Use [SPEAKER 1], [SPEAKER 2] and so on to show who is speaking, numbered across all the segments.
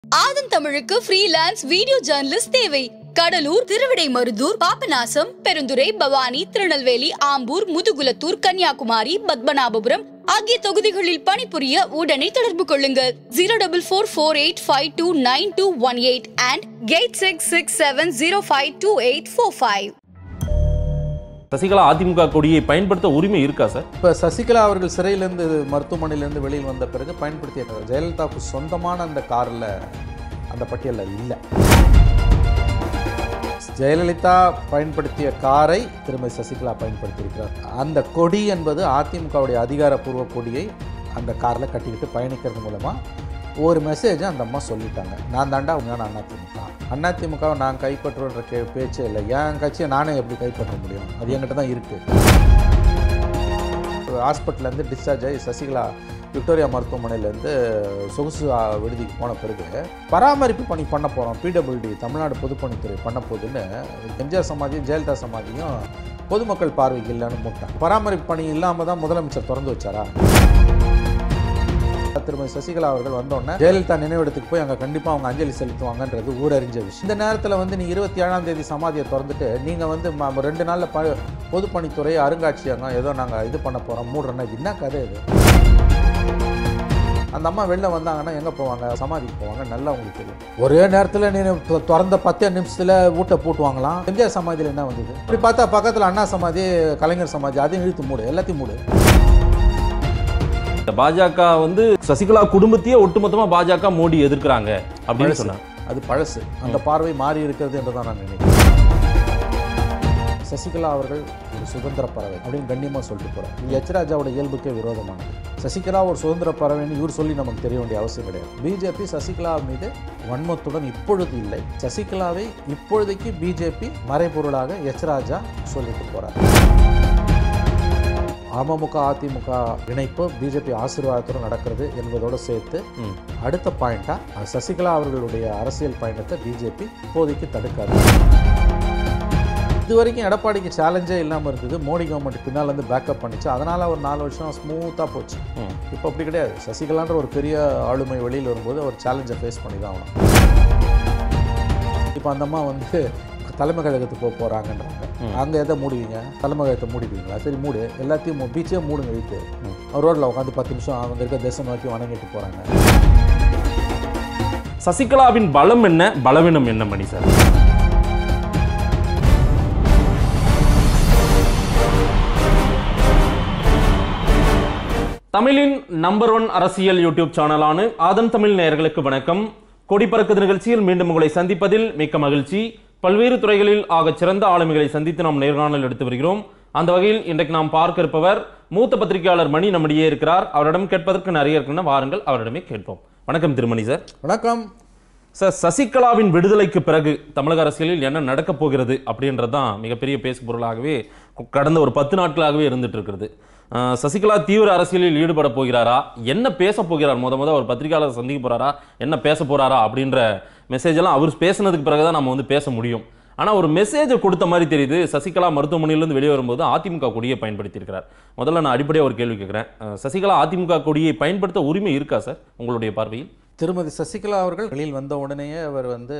[SPEAKER 1] ஆதன் தமிழுக்கு freelance video journalist தேவை கடலூர் திருவிடைமருதூர் பாபநாசம் பெருந்துறை பவானி திருநெல்வேலி ஆம்பூர் முதுகுலத்தூர் கன்னியாகுமரி பத்மநாபபுரம் ஆகிய தொகுதிகளில் பணிபுரிய உடனே தொடர்பு கொள்ளுங்கள் zero double four four eight five two nine two one eight and eight six six seven zero five two eight four five
[SPEAKER 2] Sasikala AIADMK கொடியை பயன்படுத்த உரிமை இருக்கா சார்
[SPEAKER 3] இப்போ சசிகலா அவர்கள் சிறையிலேருந்து மருத்துவமனையிலேருந்து வெளியில் வந்த பிறகு பயன்படுத்திய கார் ஜெயலலிதாவுக்கு சொந்தமான அந்த காரில் அந்த பட்டியலில் இல்லை ஜெயலலிதா பயன்படுத்திய காரை திருமதி சசிகலா பயன்படுத்தியிருக்கிறார் அந்த கொடி என்பது அதிமுகவுடைய அதிகாரப்பூர்வ கொடியை அந்த காரில் கட்டிக்கிட்டு பயணிக்கிறது மூலமாக ஒரு மெசேஜை அந்த அம்மா சொல்லிட்டாங்க நான் தாண்டா உண்மையான அதிமுக அதிமுகவை நான் கைப்பற்றுன்ற கே பேச்சே இல்லை என் கட்சியை நானே எப்படி கைப்பற்ற முடியும் அது என்கிட்ட தான் இருக்குது ஹாஸ்பிட்டல்லேருந்து டிஸ்சார்ஜ் ஆகி சசிகலா விக்டோரியா மருத்துவமனையிலேருந்து சொகுசு ஆ, விடுதிக்கு போன பிறகு பராமரிப்பு பணி பண்ண போகிறோம் பிடபிள்யூடி தமிழ்நாடு பொதுப்பணித்துறை பண்ண போகுதுன்னு எம்ஜிஆர் சமாதியும் ஜெயலலிதா சமாதியும் பொதுமக்கள் பார்வைக்கு இல்லைன்னு மூட்டாங்க பராமரிப்பு பணி இல்லாமல் தான் முதலமைச்சர் திறந்து வச்சாரா திருமதி சசிகலா அவர்கள் வந்தோடனே ஜெயலலிதா நினைவிடத்துக்கு போய் அங்கே கண்டிப்பாக அவங்க அஞ்சலி செலுத்துவாங்கன்றது ஊரறிஞ்ச விஷயம் இந்த நேரத்தில் வந்து நீ இருபத்தி ஏழாம் தேதி சமாதியை திறந்துட்டு நீங்கள் வந்து ம- ரெண்டு நாளில் ப பொதுப்பணித்துறை அருங்காட்சியகம் ஏதோ நாங்கள் இது பண்ண போகிறோம் மூடுறோன்னா இது என்ன கதை இது அந்த அம்மா வெளில வந்தாங்கன்னா எங்கே போவாங்க சமாதிக்கு போவாங்க நல்லா உங்களுக்கு தெரியும் ஒரே நேரத்தில் நீ தொ- திறந்த பத்தே நிமிஷத்தில் ஊட்ட பூட்டுவாங்களாம் எம்ஜிஆர் சமாதியில் என்ன வந்தது இப்படி பார்த்தா பக்கத்தில் அண்ணா சமாதி கலைஞர் சமாதி அதையும் இழுத்து மூடு எல்லாத்தையும் மூடு
[SPEAKER 2] இந்த பாஜக வந்து சசிகலா குடும்பத்தையே ஒட்டுமொத்தமா பாஜக மோடி எதிர்க்கிறாங்க அப்படின்னு
[SPEAKER 3] பழசு.
[SPEAKER 2] சொன்னாங்க
[SPEAKER 3] அது பழசு அந்த பார்வை மாறி இருக்கிறது என்று தான் நான் நினைக்கிறேன் சசிகலா அவர்கள் ஒரு சுதந்திர பறவை அப்படின்னு கண்ணியமாக சொல்லிட்டு போகிறார் இது எச் ராஜாவோட இயல்புக்கே விரோதமானது சசிகலா ஒரு சுதந்திர பறவைன்னு இவர் சொல்லி நமக்கு தெரிய வேண்டிய அவசியம் கிடையாது பிஜேபி சசிகலா மீது வன்மத்துடன் இப்பொழுது இல்லை சசிகலாவை இப்பொழுதைக்கு பிஜேபி மறைபொருளாக எச் ராஜா சொல்லிட்டு போகிறார் அமமுக அதிமுக இணைப்பு பிஜேபி ஆசீர்வாதத்துடன் நடக்கிறது என்பதோடு சேர்த்து
[SPEAKER 2] ம்.
[SPEAKER 3] அடுத்த பாயிண்டா சசிகலா அவர்களுடைய அரசியல் பயணத்தை பிஜேபி இப்போதைக்கு தடுக்காது இது வரைக்கும் எடப்பாடிக்கு சேலஞ்சே இல்லாமல் இருந்தது மோடி கவர்மெண்ட் பின்னால் இருந்து பேக்கப் பண்ணிச்சு அதனால் ஒரு நாலு வருஷம் ஸ்மூத்தாக போச்சு
[SPEAKER 2] ம்.
[SPEAKER 3] இப்போ அப்படி கிடையாது சசிகலான்ற ஒரு பெரிய ஆளுமை வெளியில் வரும்போது ஒரு சேலஞ்சை ஃபேஸ் பண்ணி தான் ஆகணும் இப்போ அந்த அம்மா வந்து தலைமை கழகத்துக்கு போக போகிறாங்கன்றாங்க அங்கே எதை மூடுவீங்க தலைமை கழகத்தை மூடிடுவீங்களா சரி மூடு எல்லாத்தையும் மூ- பீச்சே மூடுங்க இழுத்து ரோட்டில் உட்காந்து பத்து நிமிஷம் அவங்க இருக்க தேசம் நோக்கி வணங்கிட்டு போகிறாங்க
[SPEAKER 2] சசிகலாவின் பலம் என்ன பலவீனம் என்ன மணி சார் தமிழின் நம்பர் ஒன் அரசியல் யூடியூப் சேனலான ஆதன் தமிழ் நேயர்களுக்கு வணக்கம் கொடி பறக்குது நிகழ்ச்சியில் மீண்டும் உங்களை சந்திப்பதில் மிக்க மகிழ்ச்சி பல்வேறு துறைகளில் ஆகச் சிறந்த ஆளுமைகளை சந்தித்து நாம் நேர்காணல் எடுத்து வருகிறோம் அந்த வகையில் இன்றைக்கு நாம் பார்க்க இருப்பவர் மூத்த பத்திரிகையாளர் மணி நம்மிடையே இருக்கிறார் அவரிடம் கேட்பதற்கு நிறைய இருக்குன்னா வாருங்கள் அவரிடமே கேட்போம் வணக்கம் திருமணி சார்
[SPEAKER 3] வணக்கம்
[SPEAKER 2] சார் சசிகலாவின் விடுதலைக்கு பிறகு தமிழக அரசியலில் என்ன நடக்கப் போகிறது அப்படின்றது தான் மிகப்பெரிய பேசு பொருளாகவே கு- கடந்த ஒரு பத்து நாட்களாகவே இருந்துட்டு இருக்கிறது அஹ், சசிகலா தீவிர அரசியலில் ஈடுபட போகிறாரா என்ன பேச போகிறார் முத முத ஒரு பத்திரிகையாளர் சந்திக்க போறாரா என்ன பேச போறாரா அப்படின்ற மெசேஜ் எல்லாம் அவர் பேசினதுக்கு பிறகு தான் நம்ம வந்து பேச முடியும் ஆனா ஒரு மெசேஜை கொடுத்த மாதிரி தெரியுது சசிகலா மருத்துவமனையிலிருந்து வெளியே வரும்போது அதிமுக கொடியை பயன்படுத்தியிருக்கிறார் முதல்ல நான் அடிப்படையாக ஒரு கேள்வி கேட்குறேன் அஹ், சசிகலா அதிமுக கொடியை பயன்படுத்த உரிமை இருக்கா சார் உங்களுடைய பார்வையில்
[SPEAKER 3] திருமதி சசிகலா அவர்கள் வெளியில் வந்த உடனேயே அவர் வந்து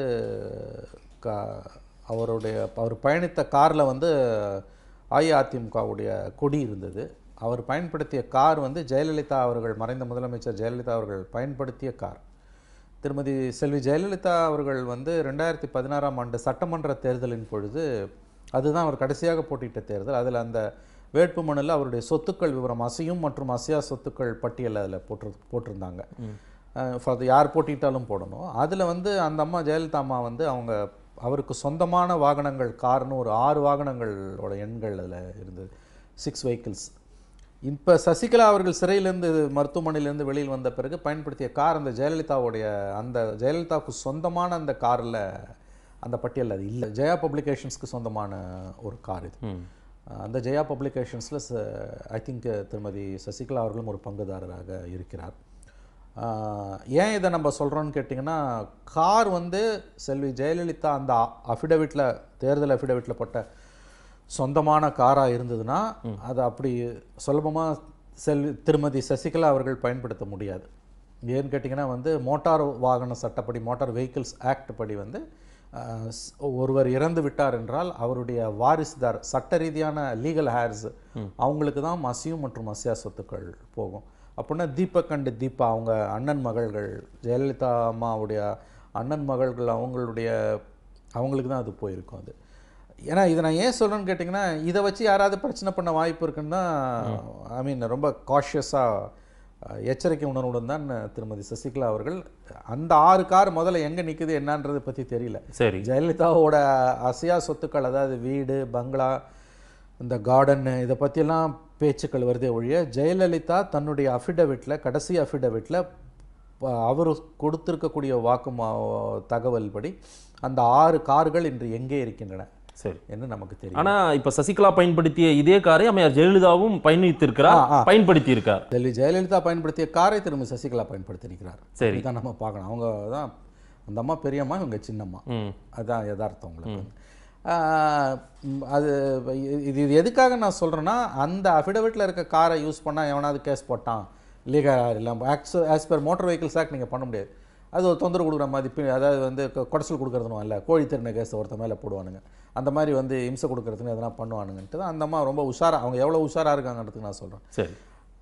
[SPEAKER 3] கா- அவருடைய அவர் பயணித்த காரில் வந்து அஇஅதிமுகவுடைய கொடி இருந்தது அவர் பயன்படுத்திய கார் வந்து ஜெயலலிதா அவர்கள் மறைந்த முதலமைச்சர் ஜெயலலிதா அவர்கள் பயன்படுத்திய கார் திருமதி செல்வி ஜெயலலிதா அவர்கள் வந்து ரெண்டாயிரத்தி பதினாறாம் ஆண்டு சட்டமன்ற தேர்தலின் பொழுது அதுதான் அவர் கடைசியாக போட்டியிட்ட தேர்தல் அதில் அந்த வேட்புமனுல அவருடைய சொத்துக்கள் விவரம் அசையும் மற்றும் அசையா சொத்துக்கள் பட்டியல் அதில் போட்டு போட்டிருந்தாங்க அஹ் for the யார் போட்டிட்டாலும் போடணும் அதில் வந்து அந்த அம்மா ஜெயலலிதா அம்மா வந்து அவங்க அவருக்கு சொந்தமான வாகனங்கள் கார்னு ஒரு ஆறு வாகனங்களோட எண்கள் அதில் இருந்தது சிக்ஸ் வெஹிக்கிள்ஸ் இப்போ சசிகலா அவர்கள் சிறையிலேருந்து மருத்துவமனையிலேருந்து வெளியில் வந்த பிறகு பயன்படுத்திய கார் அந்த ஜெயலலிதாவுடைய அந்த ஜெயலலிதாவுக்கு சொந்தமான அந்த காரில் அந்த பட்டியல் அது இல்லை ஜெயா பப்ளிகேஷன்ஸ்க்கு சொந்தமான ஒரு கார் இது அஹ் அந்த ஜெயா பப்ளிகேஷன்ஸில் ஐ திங்க் திருமதி சசிகலா அவர்களும் ஒரு பங்குதாரராக இருக்கிறார் அஹ் ஏன் இதை நம்ம சொல்கிறோன்னு கேட்டிங்கன்னா கார் வந்து செல்வி ஜெயலலிதா அந்த அஃபிடவிட்டில் தேர்தல் அஃபிடவிட்டில் போட்ட சொந்தமான காராக இருந்ததுன்னா அதை அப்படி சுலபமாக செல்வி திருமதி சசிகலா அவர்கள் பயன்படுத்த முடியாது ஏன்னு கேட்டிங்கன்னா வந்து மோட்டார் வாகன சட்டப்படி மோட்டார் வெஹிக்கிள்ஸ் ஆக்ட் படி வந்து அஹ், ஸ்- ஒருவர் இறந்து விட்டார் என்றால் அவருடைய வாரிசுதார் சட்ட ரீதியான லீகல் ஹேர்ஸ் அவங்களுக்கு தான் மசியும் மற்றும் மசியா சொத்துக்கள் போகும் அப்படின்னா தீபக் அண்ட் தீபா அவங்க அண்ணன் மகள்கள் ஜெயலலிதா அம்மாவுடைய அண்ணன் மகள்கள் அவங்களுடைய அவங்களுக்கு தான் அது போயிருக்கும் அது ஏன்னா இதை நான் ஏன் சொல்கிறேன்னு கேட்டிங்கன்னா இதை வச்சு யாராவது பிரச்சனை பண்ண வாய்ப்பு இருக்குன்னா ஐ மீன் ரொம்ப காஷியஸாக எச்சரிக்கை உணர்வுடன் தான் திருமதி சசிகலா அவர்கள் அந்த ஆறு கார் முதல்ல எங்கே நிற்குது என்னன்றதை பற்றி தெரியல
[SPEAKER 2] சரி
[SPEAKER 3] ஜெயலலிதாவோட அசையா சொத்துக்கள் அதாவது வீடு பங்களா இந்த கார்டன் இதை பற்றியெல்லாம் பேச்சுக்கள் வருதே ஒழிய ஜெயலலிதா தன்னுடைய அஃபிடவிட்டில் கடைசி அஃபிடவிட்டில் அவர் கொடுத்திருக்கக்கூடிய வாக்கு தகவல் படி அந்த ஆறு கார்கள் இன்று எங்கே இருக்கின்றன
[SPEAKER 2] சரி
[SPEAKER 3] என்று நமக்கு தெரியும்
[SPEAKER 2] ஆனா இப்ப சசிகலா பயன்படுத்திய இதே காரை அம்மையார் ஜெயலலிதாவும் பயணித்திருக்கிறார்
[SPEAKER 3] ஆ, ஆ.
[SPEAKER 2] பயன்படுத்தி இருக்கார்
[SPEAKER 3] டெல்லி ஜெயலலிதா பயன்படுத்திய காரை திரும்ப சசிகலா பயன்படுத்தியிருக்கிறார்
[SPEAKER 2] சரி.
[SPEAKER 3] இதுதான் நம்ம பார்க்கணும் அவங்க தான் அந்த அம்மா பெரியம்மா இவங்க சின்னம்மா
[SPEAKER 2] ம்
[SPEAKER 3] அதான் யதார்த்தம் உங்களுக்கு ஆஹ் ம், அது இது இது எதுக்காக நான் சொல்கிறேன்னா அந்த அஃபிடவிட்டில் இருக்க காரை யூஸ் பண்ணால் எவனாவது கேஸ் போட்டான் லீகல் இல்லை ஆக்ஸ் as per motor vehicles act நீங்கள் பண்ண முடியாது அது ஒரு தொந்தரவு கொடுக்குற மாதிரி பி- அதாவது வந்து கொ- குடைச்சல் கொடுக்குறதுனும் இல்லை கோழி திருந கேஸ் ஒருத்த மேலே போடுவானுங்க அந்த மாதிரி வந்து இம்சை கொடுக்குறதுன்னு எதனா பண்ணுவானுங்கன்ட்டு தான் அந்த அம்மா ரொம்ப உஷாரா அவங்க எவ்வளோ உஷாராக இருக்காங்கன்றதுக்கு நான் சொல்கிறேன்
[SPEAKER 2] சரி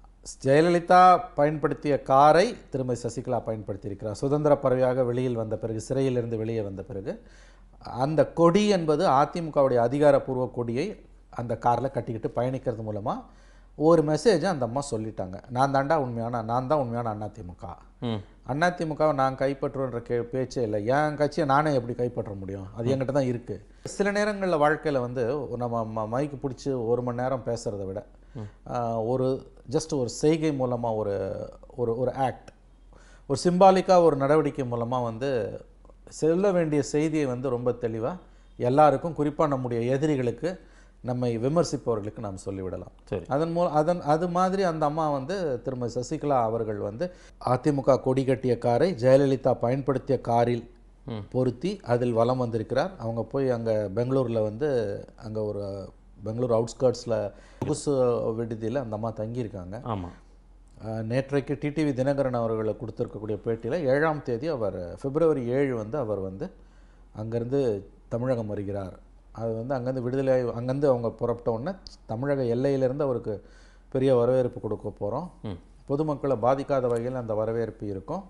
[SPEAKER 3] ஜெயலலிதா பயன்படுத்திய காரை திருமதி சசிகலா பயன்படுத்தியிருக்கிறார் சுதந்திர பறவையாக வெளியில் வந்த பிறகு சிறையிலிருந்து வெளியே வந்த பிறகு அந்த கொடி என்பது அதிமுகவுடைய அதிகாரப்பூர்வ கொடியை அந்த காரில் கட்டிக்கிட்டு பயணிக்கிறது மூலமாக ஒரு மெசேஜை அந்த அம்மா சொல்லிட்டாங்க நான் தாண்டா உண்மையான நான் தான் உண்மையான அதிமுக
[SPEAKER 2] ம்
[SPEAKER 3] அதிமுகவை நான் கைப்பற்றுன்ற கே பேச்சே இல்லை என் கட்சியை நானே எப்படி கைப்பற்ற முடியும் அது என்கிட்ட தான் இருக்குது சில நேரங்களில் வாழ்க்கையில் வந்து நம்ம ம மைக்கு பிடிச்சி ஒரு மணி நேரம் பேசுகிறத விட ஆஹ், ஒரு ஜஸ்ட் ஒரு செய்கை மூலமாக ஒரு ஒரு ஒரு ஆக்ட் ஒரு சிம்பாலிக்காக ஒரு நடவடிக்கை மூலமாக வந்து செல்ல வேண்டிய செய்தியை வந்து ரொம்ப தெளிவாக எல்லாருக்கும் குறிப்பாக நம்முடைய எதிரிகளுக்கு நம்மை விமர்சிப்பவர்களுக்கு நாம் சொல்லிவிடலாம்
[SPEAKER 2] சரி.
[SPEAKER 3] அதன் மூலம் அதன் அது மாதிரி அந்த அம்மா வந்து திருமதி சசிகலா அவர்கள் வந்து அதிமுக கொடி கட்டிய காரை ஜெயலலிதா பயன்படுத்திய காரில் பொருத்தி அதில் வலம் வந்திருக்கிறார் அவங்க போய் அங்கே பெங்களூரில் வந்து அங்கே ஒரு பெங்களூர் அவுட்ஸ்கர்ட்ஸில் புதுசு விடுதியில் அந்த அம்மா தங்கியிருக்காங்க
[SPEAKER 2] ஆமா
[SPEAKER 3] அஹ், நேற்றைக்கு டிடிவி தினகரன் அவர்களை கொடுத்துருக்கக்கூடிய பேட்டியில் ஏழாம் தேதி அவர் பிப்ரவரி ஏழு வந்து அவர் வந்து அங்கேருந்து தமிழகம் வருகிறார் அது வந்து அங்கேருந்து விடுதலை அங்கேருந்து அவங்க புறப்பட்ட உடனே தமிழக எல்லையிலேருந்து அவருக்கு பெரிய வரவேற்பு கொடுக்க போகிறோம் பொதுமக்களை பாதிக்காத வகையில் அந்த வரவேற்பு இருக்கும்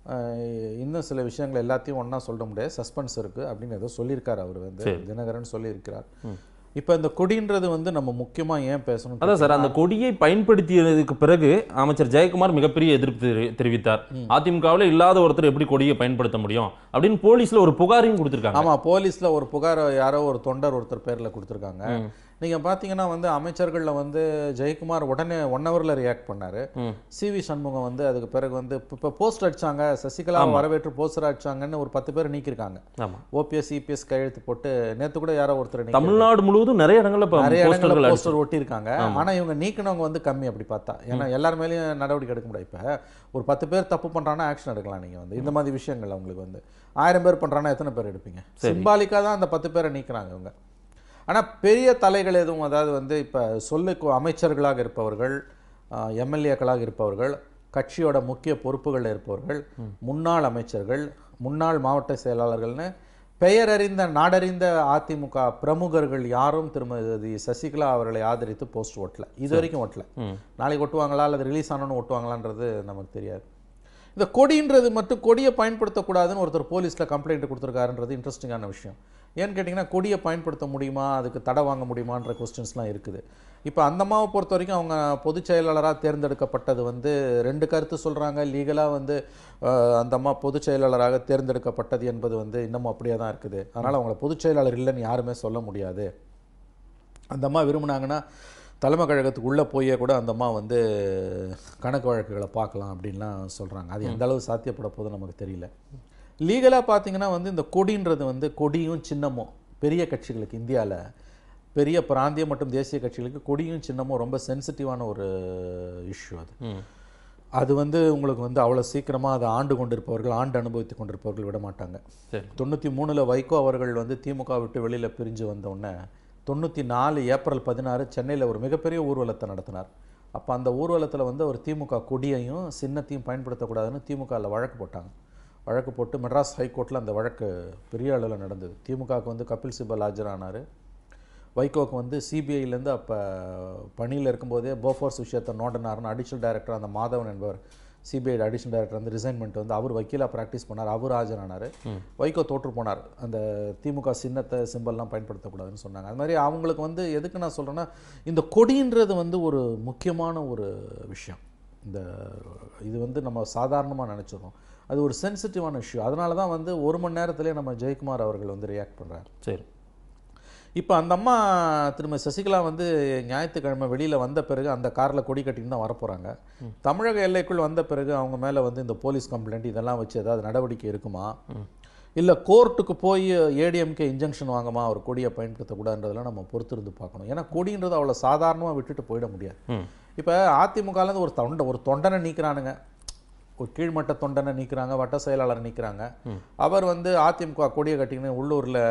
[SPEAKER 3] அஹ், இன்னும் சில விஷயங்கள் எல்லாத்தையும் ஒன்றா சொல்ல முடியாது சஸ்பென்ஸ் இருக்குது அப்படின்னு ஏதோ சொல்லியிருக்கார் அவர் வந்து தினகரன் சொல்லியிருக்கிறார் இப்போ இந்த கொடின்றது வந்து நம்ம முக்கியமாக ஏன் பேசணும்
[SPEAKER 2] அதான் சார் அந்த கொடியை பயன்படுத்தியதுக்கு பிறகு அமைச்சர் ஜெயக்குமார் மிகப்பெரிய எதிர்ப்பு தெரி- தெரிவித்தார் அதிமுகவில் இல்லாத ஒருத்தர் எப்படி கொடியை பயன்படுத்த முடியும் அப்படின்னு போலீஸ்ல ஒரு புகாரையும் கொடுத்திருக்காங்க
[SPEAKER 3] ஆமா போலீஸ்ல ஒரு புகார் யாரோ ஒரு தொண்டர் ஒருத்தர் பேர்ல கொடுத்துருக்காங்க நீங்க பாத்தீங்கன்னா வந்து அமைச்சர்கள்ல வந்து ஜெயக்குமார் உடனே ஒன் ஹவர்ல ரியாக்ட் பண்ணாரு
[SPEAKER 2] ம்.
[SPEAKER 3] சி வி சண்முகம் வந்து அதுக்கு பிறகு வந்து இப்போ போஸ்டர் அடிச்சாங்க சசிகலா வரவேற்று போஸ்டர் அடிச்சாங்கன்னு ஒரு பத்து பேர் நீக்கிருக்காங்க
[SPEAKER 2] ஆமா
[SPEAKER 3] ஓபிஎஸ் இபிஎஸ் கையெழுத்து போட்டு நேத்து கூட யாரோ ஒருத்தர் நீக்கி
[SPEAKER 2] தமிழ்நாடு முழுவதும் நிறைய இடங்கள்ல இப்ப
[SPEAKER 3] நிறைய இடங்கள்ல
[SPEAKER 2] போஸ்டர்கள் அடிச்சு-
[SPEAKER 3] போஸ்டர் ஒட்டியிருக்காங்க ஆனா இவங்க நீக்கினவங்க வந்து கம்மி அப்படி பார்த்தா ஏன்னா எல்லார் மேலேயும் நடவடிக்கை எடுக்க முடியாது இப்ப ஒரு பத்து பேர் தப்பு பண்றாங்கன்னா ஆக்ஷன் எடுக்கலாம் நீங்க வந்து இந்த மாதிரி விஷயங்கள் அவங்களுக்கு வந்து ஆயிரம் பேர் பண்றாங்கன்னா எத்தனை பேர் எடுப்பீங்க சிம்பாலிக்கா தான் அந்த பத்து பேரை நீக்குறாங்க இவங்க ஆனா பெரிய தலைகள் எதுவும் அதாவது வந்து இப்ப சொல்லுக்கு அமைச்சர்களாக இருப்பவர்கள் எம்எல்ஏக்களாக இருப்பவர்கள் கட்சியோட முக்கிய பொறுப்புகளில் இருப்பவர்கள் முன்னாள் அமைச்சர்கள் முன்னாள் மாவட்ட செயலாளர்கள்னு பெயரறிந்த நாடறிந்த அதிமுக பிரமுகர்கள் யாரும் திருமதி சசிகலா அவர்களை ஆதரித்து போஸ்ட் ஓட்டல இது வரைக்கும் ஓட்டல நாளைக்கு ஒட்டுவாங்களா அல்லது ரிலீஸ் ஆனோன்னு ஒட்டுவாங்களான்றது நமக்கு தெரியாது இந்த கொடின்றது மட்டும் கொடியை பயன்படுத்தக்கூடாதுன்னு ஒருத்தர் போலீஸில் கம்ப்ளைண்ட் கொடுத்துருக்காருன்றது இன்ட்ரெஸ்டிங்கான விஷயம் ஏன்னு கேட்டிங்கன்னா கொடியை பயன்படுத்த முடியுமா அதுக்கு தடை வாங்க முடியுமான்ற கொஸ்டின்ஸ்லாம் இருக்குது இப்போ அந்த அம்மாவை பொறுத்த வரைக்கும் அவங்க பொதுச் செயலாளராக தேர்ந்தெடுக்கப்பட்டது வந்து ரெண்டு கருத்து சொல்கிறாங்க லீகலாக வந்து அஹ், அந்த அம்மா பொதுச் செயலாளராக தேர்ந்தெடுக்கப்பட்டது என்பது வந்து இன்னமும் அப்படியே தான் இருக்குது அதனால் அவங்கள பொதுச் செயலாளர் இல்லைன்னு யாருமே சொல்ல முடியாது அந்த அம்மா விரும்புனாங்கன்னா தலைமை கழகத்துக்கு உள்ளே போயே கூட அந்த அம்மா வந்து கணக்கு வழக்குகளை பார்க்கலாம் அப்படின்லாம் சொல்கிறாங்க அது எந்த அளவு சாத்தியப்பட போகுது நமக்கு தெரியல லீகலாக பார்த்தீங்கன்னா வந்து இந்த கொடின்றது வந்து கொடியும் சின்னமும் பெரிய கட்சிகளுக்கு இந்தியாவில் பெரிய பிராந்திய மற்றும் தேசிய கட்சிகளுக்கு கொடியும் சின்னமும் ரொம்ப சென்சிட்டிவான ஒரு இஷ்யூ அது
[SPEAKER 2] ம்.
[SPEAKER 3] அது வந்து உங்களுக்கு வந்து அவ்வளோ சீக்கிரமாக அதை ஆண்டு கொண்டிருப்பவர்கள் ஆண்டு அனுபவித்து கொண்டிருப்பவர்கள் விட மாட்டாங்க
[SPEAKER 2] சரி
[SPEAKER 3] தொண்ணூற்றி மூணில் வைகோ அவர்கள் வந்து திமுக விட்டு வெளியில் பிரிஞ்சு வந்த உடனே தொண்ணூற்றி நாலு ஏப்ரல் பதினாறு சென்னையில் ஒரு மிகப்பெரிய ஊர்வலத்தை நடத்தினார் அப்போ அந்த ஊர்வலத்தில் வந்து ஒரு திமுக கொடியையும் சின்னத்தையும் பயன்படுத்தக்கூடாதுன்னு திமுகவில் வழக்கு போட்டாங்க வழக்கு போட்டு மெட்ராஸ் ஹைகோர்ட்டில் அந்த வழக்கு பெரிய அளவில் நடந்தது திமுகவுக்கு வந்து கபில் சிபல் ஆஜரானார் வைகோக்கு வந்து சிபிஐலேருந்து அப்போ பணியில் இருக்கும்போதே போஃபோர்ஸ் விஷயத்தை நோண்டினார்னு அடிஷனல் டைரக்டர் அந்த மாதவன் என்பவர் சிபிஐ அடிஷனல் டைரக்டர் வந்து ரிசைன்மெண்ட் வந்து அவர் வக்கீலாக ப்ராக்டிஸ் பண்ணார் அவர் ஆஜரானார் வைகோ தோற்று போனார் அந்த திமுக சின்னத்தை சிம்பல்லாம் பயன்படுத்தக்கூடாதுன்னு சொன்னாங்க அது மாதிரி அவங்களுக்கு வந்து எதுக்கு நான் சொல்கிறேன்னா இந்த கொடின்றது வந்து ஒரு முக்கியமான ஒரு விஷயம் இந்த இது வந்து நம்ம சாதாரணமாக நினச்சிடுறோம் அது ஒரு சென்சிட்டிவான இஷ்யூ அதனால தான் வந்து ஒரு மணி நேரத்திலே நம்ம ஜெயக்குமார் அவர்கள் வந்து ரியாக்ட் பண்ணுறாரு
[SPEAKER 2] சரி
[SPEAKER 3] இப்போ அந்த அம்மா திரும்ப சசிகலா வந்து ஞாயிற்றுக்கிழமை வெளியில் வந்த பிறகு அந்த காரில் கொடி கட்டின்னு தான் வரப்போகிறாங்க தமிழக எல்லைக்குள் வந்த பிறகு அவங்க மேலே வந்து இந்த போலீஸ் கம்ப்ளைண்ட் இதெல்லாம் வச்சு ஏதாவது நடவடிக்கை இருக்குமா இல்லை கோர்ட்டுக்கு போய் ஏடிஎம்கே இன்ஜெக்ஷன் வாங்கமா அவர் கொடியை பயன்படுத்தக்கூடாதுன்றதெல்லாம் நம்ம பொறுத்திருந்து பார்க்கணும் ஏன்னா கொடின்றது அவ்வளோ சாதாரணமாக விட்டுட்டு போயிட முடியாது
[SPEAKER 2] ம்
[SPEAKER 3] இப்போ அதிமுகலேருந்து ஒரு தொண்டை ஒரு தொண்டனை நீக்கிறானுங்க ஒரு கீழ்மட்ட தொண்டனை நீக்கிறாங்க வட்ட செயலாளர் நீக்கிறாங்க அவர் வந்து அதிமுக கொடியை கட்டிக்கின்னு உள்ளூரில்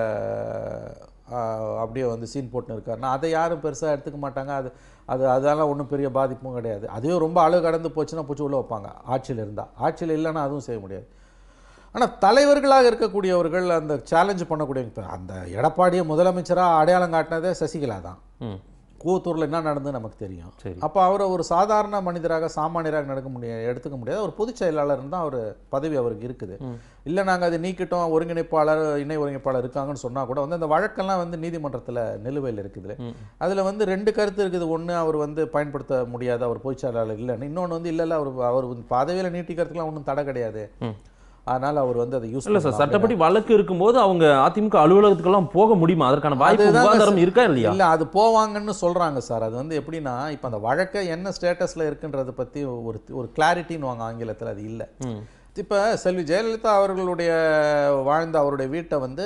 [SPEAKER 3] அப்படியே வந்து சீன் போட்டுன்னு இருக்காருன்னா அதை யாரும் பெருசாக எடுத்துக்க மாட்டாங்க அது அது அதெல்லாம் ஒன்றும் பெரிய பாதிப்பும் கிடையாது அதே ரொம்ப அளவு கடந்து போச்சுன்னா பூச்சி உள்ள வைப்பாங்க ஆட்சியில் இருந்தால் ஆட்சியில் இல்லைன்னா அதுவும் செய்ய முடியாது ஆனால் தலைவர்களாக இருக்கக்கூடியவர்கள் அந்த சேலஞ்ச் பண்ணக்கூடிய இப்ப அந்த எடப்பாடியை முதலமைச்சராக அடையாளம் காட்டினதே சசிகலா தான்
[SPEAKER 2] ம்
[SPEAKER 3] கூவத்தூரில் என்ன நடந்து நமக்கு தெரியும்
[SPEAKER 2] சரி.
[SPEAKER 3] அப்போ அவரை ஒரு சாதாரண மனிதராக சாமானியராக நடக்க முடியாது எடுத்துக்க முடியாது ஒரு பொதுச் செயலாளர் தான் அவர் பதவி அவருக்கு இருக்குது இல்லை நாங்கள் அதை நீக்கிட்டோம் ஒருங்கிணைப்பாளர் இணை ஒருங்கிணைப்பாளர் இருக்காங்கன்னு சொன்னால் கூட வந்து அந்த வழக்கெல்லாம் வந்து நீதிமன்றத்தில் நிலுவையில் இருக்குது அதில் வந்து ரெண்டு கருத்து இருக்குது ஒன்று அவர் வந்து பயன்படுத்த முடியாது அவர் பொதுச் செயலாளர் இல்லைன்னு இன்னொன்று வந்து இல்லை இல்லை அவர் அவர் பதவியில் நீட்டிக்கிறதுக்குலாம் ஒன்றும் தடை கிடையாது அதனால் அவர் வந்து அதை யூஸ்
[SPEAKER 2] இல்ல சார் சட்டப்படி வழக்கு இருக்கும்போது அவங்க அதிமுக அலுவலகத்துக்கெல்லாம் போக முடியுமா அதற்கான வாய்ப்பு
[SPEAKER 3] அதுதாங்க
[SPEAKER 2] சுகாதாரம் இருக்கா இல்லையா
[SPEAKER 3] இல்ல அது போவாங்கன்னு சொல்றாங்க சார் அது வந்து எப்படின்னா இப்போ அந்த வழக்கை என்ன ஸ்டேட்டஸ்ல இருக்குன்றதை பத்தி ஒரு ஒரு கிளாரிட்டின்னு வாங்க ஆங்கிலத்தில் அது இல்லை
[SPEAKER 2] ம்
[SPEAKER 3] இப்போ செல்வி ஜெயலலிதா அவர்களுடைய வாழ்ந்த அவருடைய வீட்டை வந்து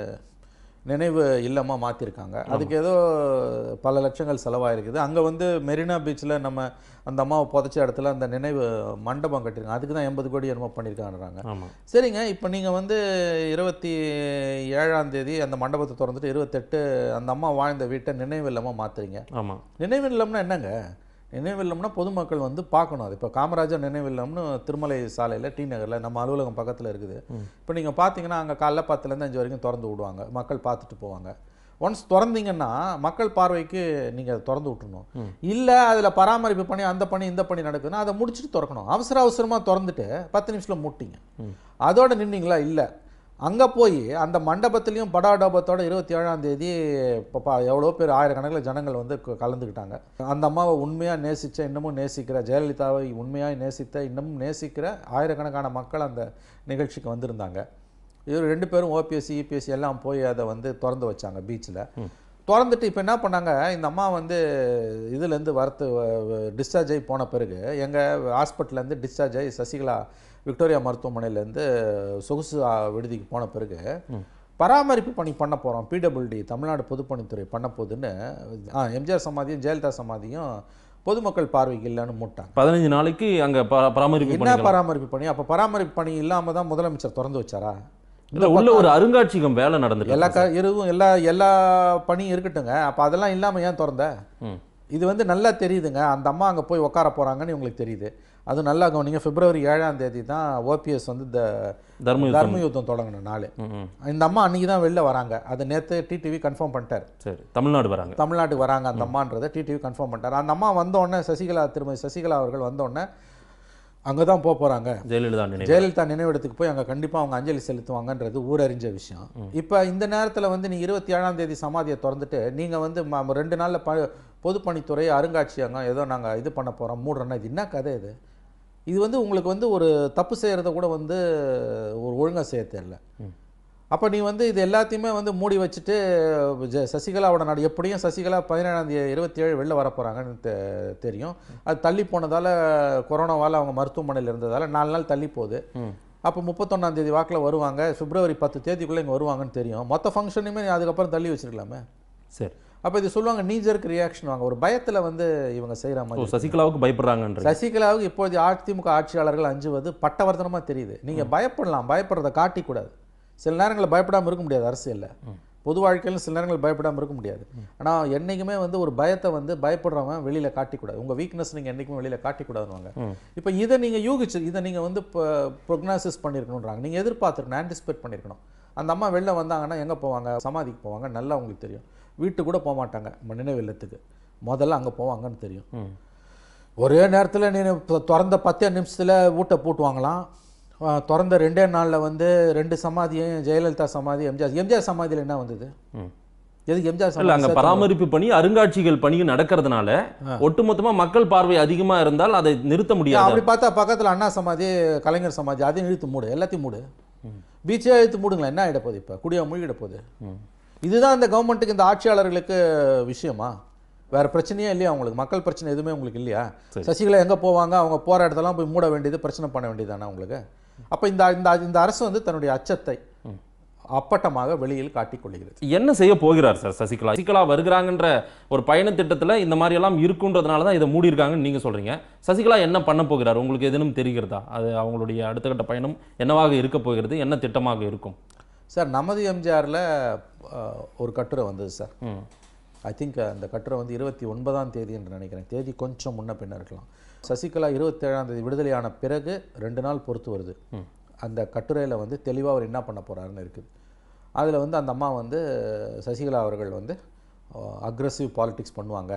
[SPEAKER 3] நினைவு இல்லமா மாற்றிருக்காங்க அதுக்கு ஏதோ பல லட்சங்கள் செலவாயிருக்குது அங்கே வந்து மெரினா பீச்சில் நம்ம அந்த அம்மாவை புதைச்ச இடத்துல அந்த நினைவு மண்டபம் கட்டிருக்காங்க அதுக்கு தான் எண்பது கோடி என்னமோ பண்ணியிருக்காங்கன்றாங்க
[SPEAKER 2] ஆமா
[SPEAKER 3] சரிங்க இப்போ நீங்கள் வந்து இருபத்தி ஏழாம் தேதி அந்த மண்டபத்தை திறந்துட்டு இருபத்தெட்டு அந்த அம்மா வாழ்ந்த வீட்டை நினைவு இல்லமாக மாற்றுறீங்க
[SPEAKER 2] ஆமா
[SPEAKER 3] நினைவு இல்லம்னா என்னங்க நினைவு இல்லம்னா பொதுமக்கள் வந்து பார்க்கணும் அது இப்போ காமராஜர் நினைவு இல்லம்னு திருமலை சாலையில் டி நகரில் நம்ம அலுவலகம் பக்கத்தில் இருக்குது இப்போ நீங்கள் பார்த்தீங்கன்னா அங்கே காலைல பத்துலேருந்து அஞ்சு வரைக்கும் திறந்து விடுவாங்க மக்கள் பார்த்துட்டு போவாங்க ஒன்ஸ் திறந்தீங்கன்னா மக்கள் பார்வைக்கு நீங்கள் அதை திறந்து விட்டுறணும் இல்லை அதில் பராமரிப்பு பணி அந்த பணி இந்த பணி நடக்குதுன்னா அதை முடிச்சுட்டு திறக்கணும் அவசர அவசரமாக திறந்துட்டு பத்து நிமிஷத்தில் மூட்டிங்க அதோட நின்னீங்களா இல்லை அங்கே போய் அந்த மண்டபத்துலேயும் படாடோபத்தோட இருபத்தி ஏழாம் தேதி இப்போ எவ்வளோ பேர் ஆயிரக்கணக்கில் ஜனங்கள் வந்து க- கலந்துக்கிட்டாங்க அந்த அம்மாவை உண்மையாக நேசித்த இன்னமும் நேசிக்கிற ஜெயலலிதாவை உண்மையாக நேசித்த இன்னமும் நேசிக்கிற ஆயிரக்கணக்கான மக்கள் அந்த நிகழ்ச்சிக்கு வந்திருந்தாங்க இவர் ரெண்டு பேரும் ஓபிஎஸ்சி இபிஎஸ்சி எல்லாம் போய் அதை வந்து திறந்து வச்சாங்க பீச்சில் திறந்துட்டு இப்போ என்ன பண்ணாங்க இந்த அம்மா வந்து இதுலேருந்து வரத்து டிஸ்சார்ஜ் ஆகி போன பிறகு எங்கள் ஹாஸ்பிட்டல்லேருந்து டிஸ்சார்ஜ் ஆகி சசிகலா விக்டோரியா மருத்துவமனையிலேருந்து சொகுசு ஆ, விடுதிக்கு போன பிறகு பராமரிப்பு பணி பண்ண போகிறோம் பிடபிள்டி தமிழ்நாடு பொதுப்பணித்துறை பண்ண போகுதுன்னு ஆ எம்ஜிஆர் சமாதியும் ஜெயலலிதா சமாதியும் பொதுமக்கள் பார்வைக்கு இல்லைன்னு மூட்டாங்க
[SPEAKER 2] பதினஞ்சு நாளைக்கு அங்க ப- பராமரிப்பு
[SPEAKER 3] என்ன
[SPEAKER 2] பண்ணிக்கலாம்
[SPEAKER 3] பராமரிப்பு பணி அப்போ பராமரிப்பு பணி இல்லாமல் தான் முதலமைச்சர் திறந்து வச்சாரா
[SPEAKER 2] இல்ல உள்ள ஒரு அருங்காட்சியகம் வேலை நடந்துட்டு
[SPEAKER 3] எல்லா
[SPEAKER 2] இருக்கு
[SPEAKER 3] க எதுவும் எல்லா எல்லா பணியும் இருக்கட்டுங்க அப்போ அதெல்லாம் இல்லாமல் ஏன் திறந்த
[SPEAKER 2] ம்.
[SPEAKER 3] இது வந்து நல்லா தெரியுதுங்க அந்த அம்மா அங்கே போய் உட்கார போகிறாங்கன்னு உங்களுக்கு தெரியுது அது நல்லா கவனிங்க பிப்ரவரி ஏழாம் தேதி தான் ஓபிஎஸ் வந்து இந்த
[SPEAKER 2] தர்ம யுத்தம்
[SPEAKER 3] தர்ம யுத்தம் தொடங்கின நாள்
[SPEAKER 2] ம், ம்.
[SPEAKER 3] இந்த அம்மா அன்றைக்கி தான் வெளில வராங்க அது நேற்று டிடிவி கன்ஃபார்ம் பண்ணிட்டார்
[SPEAKER 2] சரி தமிழ்நாடு வராங்க
[SPEAKER 3] தமிழ்நாட்டுக்கு வராங்க அந்த அம்மான்றதை டிடிவி கன்ஃபார்ம் பண்ணிட்டார் அந்த அம்மா வந்த உடனே சசிகலா திருமதி சசிகலா அவர்கள் வந்த உடனே அங்கே தான் போக போகிறாங்க
[SPEAKER 2] ஜெயலலிதா நினைவு
[SPEAKER 3] ஜெயலலிதா நினைவிடத்துக்கு போய் அங்கே கண்டிப்பாக அவங்க அஞ்சலி செலுத்துவாங்கன்றது ஊரறிஞ்ச விஷயம் இப்போ இந்த நேரத்தில் வந்து நீ இருபத்தி ஏழாம் தேதி சமாதியை திறந்துட்டு நீங்கள் வந்து ம- ரெண்டு நாளில் ப பொதுப்பணித்துறை அருங்காட்சியகம் ஏதோ நாங்கள் இது பண்ண போகிறோம் மூடுறோன்னா இது என்ன கதை இது இது வந்து உங்களுக்கு வந்து ஒரு தப்பு செய்கிறத கூட வந்து ஒரு ஒழுங்காக செய்ய தெரியல அப்போ நீ வந்து இது எல்லாத்தையுமே வந்து மூடி வச்சுட்டு ஜ- சசிகலாவோட நாடு எப்படியும் சசிகலா பதினேழாம் தேதி இருபத்தி ஏழு வெளில வர போகிறாங்கன்னு தெ- தெரியும் அது தள்ளி போனதால் கொரோனாவால் அவங்க மருத்துவமனையில் இருந்ததால் நாலு நாள் தள்ளி போகுது அப்போ முப்பத்தொன்னாம் தேதி வாக்கில் வருவாங்க பிப்ரவரி பத்து தேதிக்குள்ளே இங்கே வருவாங்கன்னு தெரியும் மொத்த ஃபங்க்ஷனையுமே நீ அதுக்கப்புறம் தள்ளி வச்சிருக்கலாமே
[SPEAKER 2] சரி
[SPEAKER 3] அப்போ இது சொல்லுவாங்க நீஜருக்கு ரியாக்ஷன் வாங்க ஒரு பயத்தில் வந்து இவங்க செய்கிற
[SPEAKER 2] ஓ
[SPEAKER 3] மாதிரி
[SPEAKER 2] சசிகலாவுக்கு பயப்படுறாங்கன்ற
[SPEAKER 3] சசிகலாவுக்கு இப்போதைய அதிமுக ஆட்சியாளர்கள் அஞ்சுவது பட்டவர்த்தனமாக தெரியுது நீங்கள் பயப்படலாம் பயப்படுறத காட்டிக்கூடாது சில நேரங்களில் பயப்படாமல் இருக்க முடியாது அரசியலில் பொது வாழ்க்கையில சில நேரங்கள் பயப்படாமல் இருக்க முடியாது ஆனால் என்றைக்குமே வந்து ஒரு பயத்தை வந்து பயப்படுறவன் வெளியில் காட்டிக்கூடாது உங்கள் வீக்னஸ் நீங்கள் என்றைக்குமே வெளியில் காட்டிக்கூடாதுன்னு இப்போ இதை நீங்கள் யூகிச்சு இதை நீங்கள் வந்து இப்போ ப்ரொக்னாசிஸ் பண்ணியிருக்கணுன்றாங்க நீங்கள் எதிர்பார்த்துருக்கணும் ஆன்டிசிபேட் பண்ணியிருக்கணும் அந்த அம்மா வெளில வந்தாங்கன்னா எங்கே போவாங்க சமாதிக்கு போவாங்க நல்லா உங்களுக்கு தெரியும் வீட்டுக்கு கூட போக மாட்டாங்க நம்ம நினைவு இல்லத்துக்கு முதல்ல அங்கே போவாங்கன்னு தெரியும் ஒரே நேரத்தில் நீ இப்ப திறந்த பத்தே நிமிஷத்தில் வீட்டை பூட்டுவாங்களாம் ஆ, திறந்த ரெண்டே நாளில் வந்து ரெண்டு சமாதியும் ஜெயலலிதா சமாதி எம்ஜிஆர் எம்ஜிஆர் சமாதியில் என்ன வந்தது எதுக்கு எம்ஜிஆர்
[SPEAKER 2] இல்ல அங்க
[SPEAKER 3] சமாதி
[SPEAKER 2] பராமரிப்பு பணி அருங்காட்சியகல் பணியும் நடக்கிறதுனால ஒட்டுமொத்தமா மக்கள் பார்வை அதிகமா இருந்தால் அதை நிறுத்த முடியாது
[SPEAKER 3] அப்படி பார்த்தா பக்கத்தில் அண்ணா சமாதி கலைஞர் சமாதி அதையும் இழுத்து மூடு எல்லாத்தையும் மூடு பீச்சே இழுத்து மூடுங்களேன் என்ன ஆகிட போகுது இப்போ குடியா மூழ்கிட போகுது இதுதான் இந்த கவர்மெண்ட்டுக்கு இந்த ஆட்சியாளர்களுக்கு விஷயமா வேற பிரச்சனையே இல்லையா அவங்களுக்கு மக்கள் பிரச்சனை எதுவுமே உங்களுக்கு இல்லையா சசிகலா எங்க போவாங்க அவங்க போற இடத்தெல்லாம் போய் மூட வேண்டியது பிரச்சனை பண்ண வேண்டியதானே உங்களுக்கு அப்ப இந்த இந்த இந்த அரசு வந்து தன்னுடைய அச்சத்தை அப்பட்டமாக வெளியில் காட்டிக் கொள்கிறது
[SPEAKER 2] என்ன செய்ய போகிறார் சார் சசிகலா சசிகலா வருகிறாங்கன்ற ஒரு பயண திட்டத்துல இந்த மாதிரி எல்லாம் இருக்குன்றதுனால தான் இதை மூடி இருக்காங்கன்னு நீங்க சொல்றீங்க சசிகலா என்ன பண்ண போகிறார் உங்களுக்கு எதுவும் தெரிகிறதா அது அவங்களுடைய அடுத்த கட்ட பயணம் என்னவாக இருக்க போகிறது என்ன திட்டமாக இருக்கும்
[SPEAKER 3] சார் நமது எம்ஜிஆரில் ஒரு கட்டுரை வந்தது சார்
[SPEAKER 2] ம்.
[SPEAKER 3] ஐ திங்க் அந்த கட்டுரை வந்து இருபத்தி ஒன்பதாம் தேதி என்று நினைக்கிறேன் தேதி கொஞ்சம் முன்ன பின்ன இருக்கலாம் சசிகலா இருபத்தேழாம் தேதி விடுதலையான பிறகு ரெண்டு நாள் பொறுத்து வருது அந்த கட்டுரையில் வந்து தெளிவாக அவர் என்ன பண்ண போறாருன்னு இருக்குது அதில் வந்து அந்த அம்மா வந்து சசிகலா அவர்கள் வந்து அக்ரஸிவ் பாலிடிக்ஸ் பண்ணுவாங்க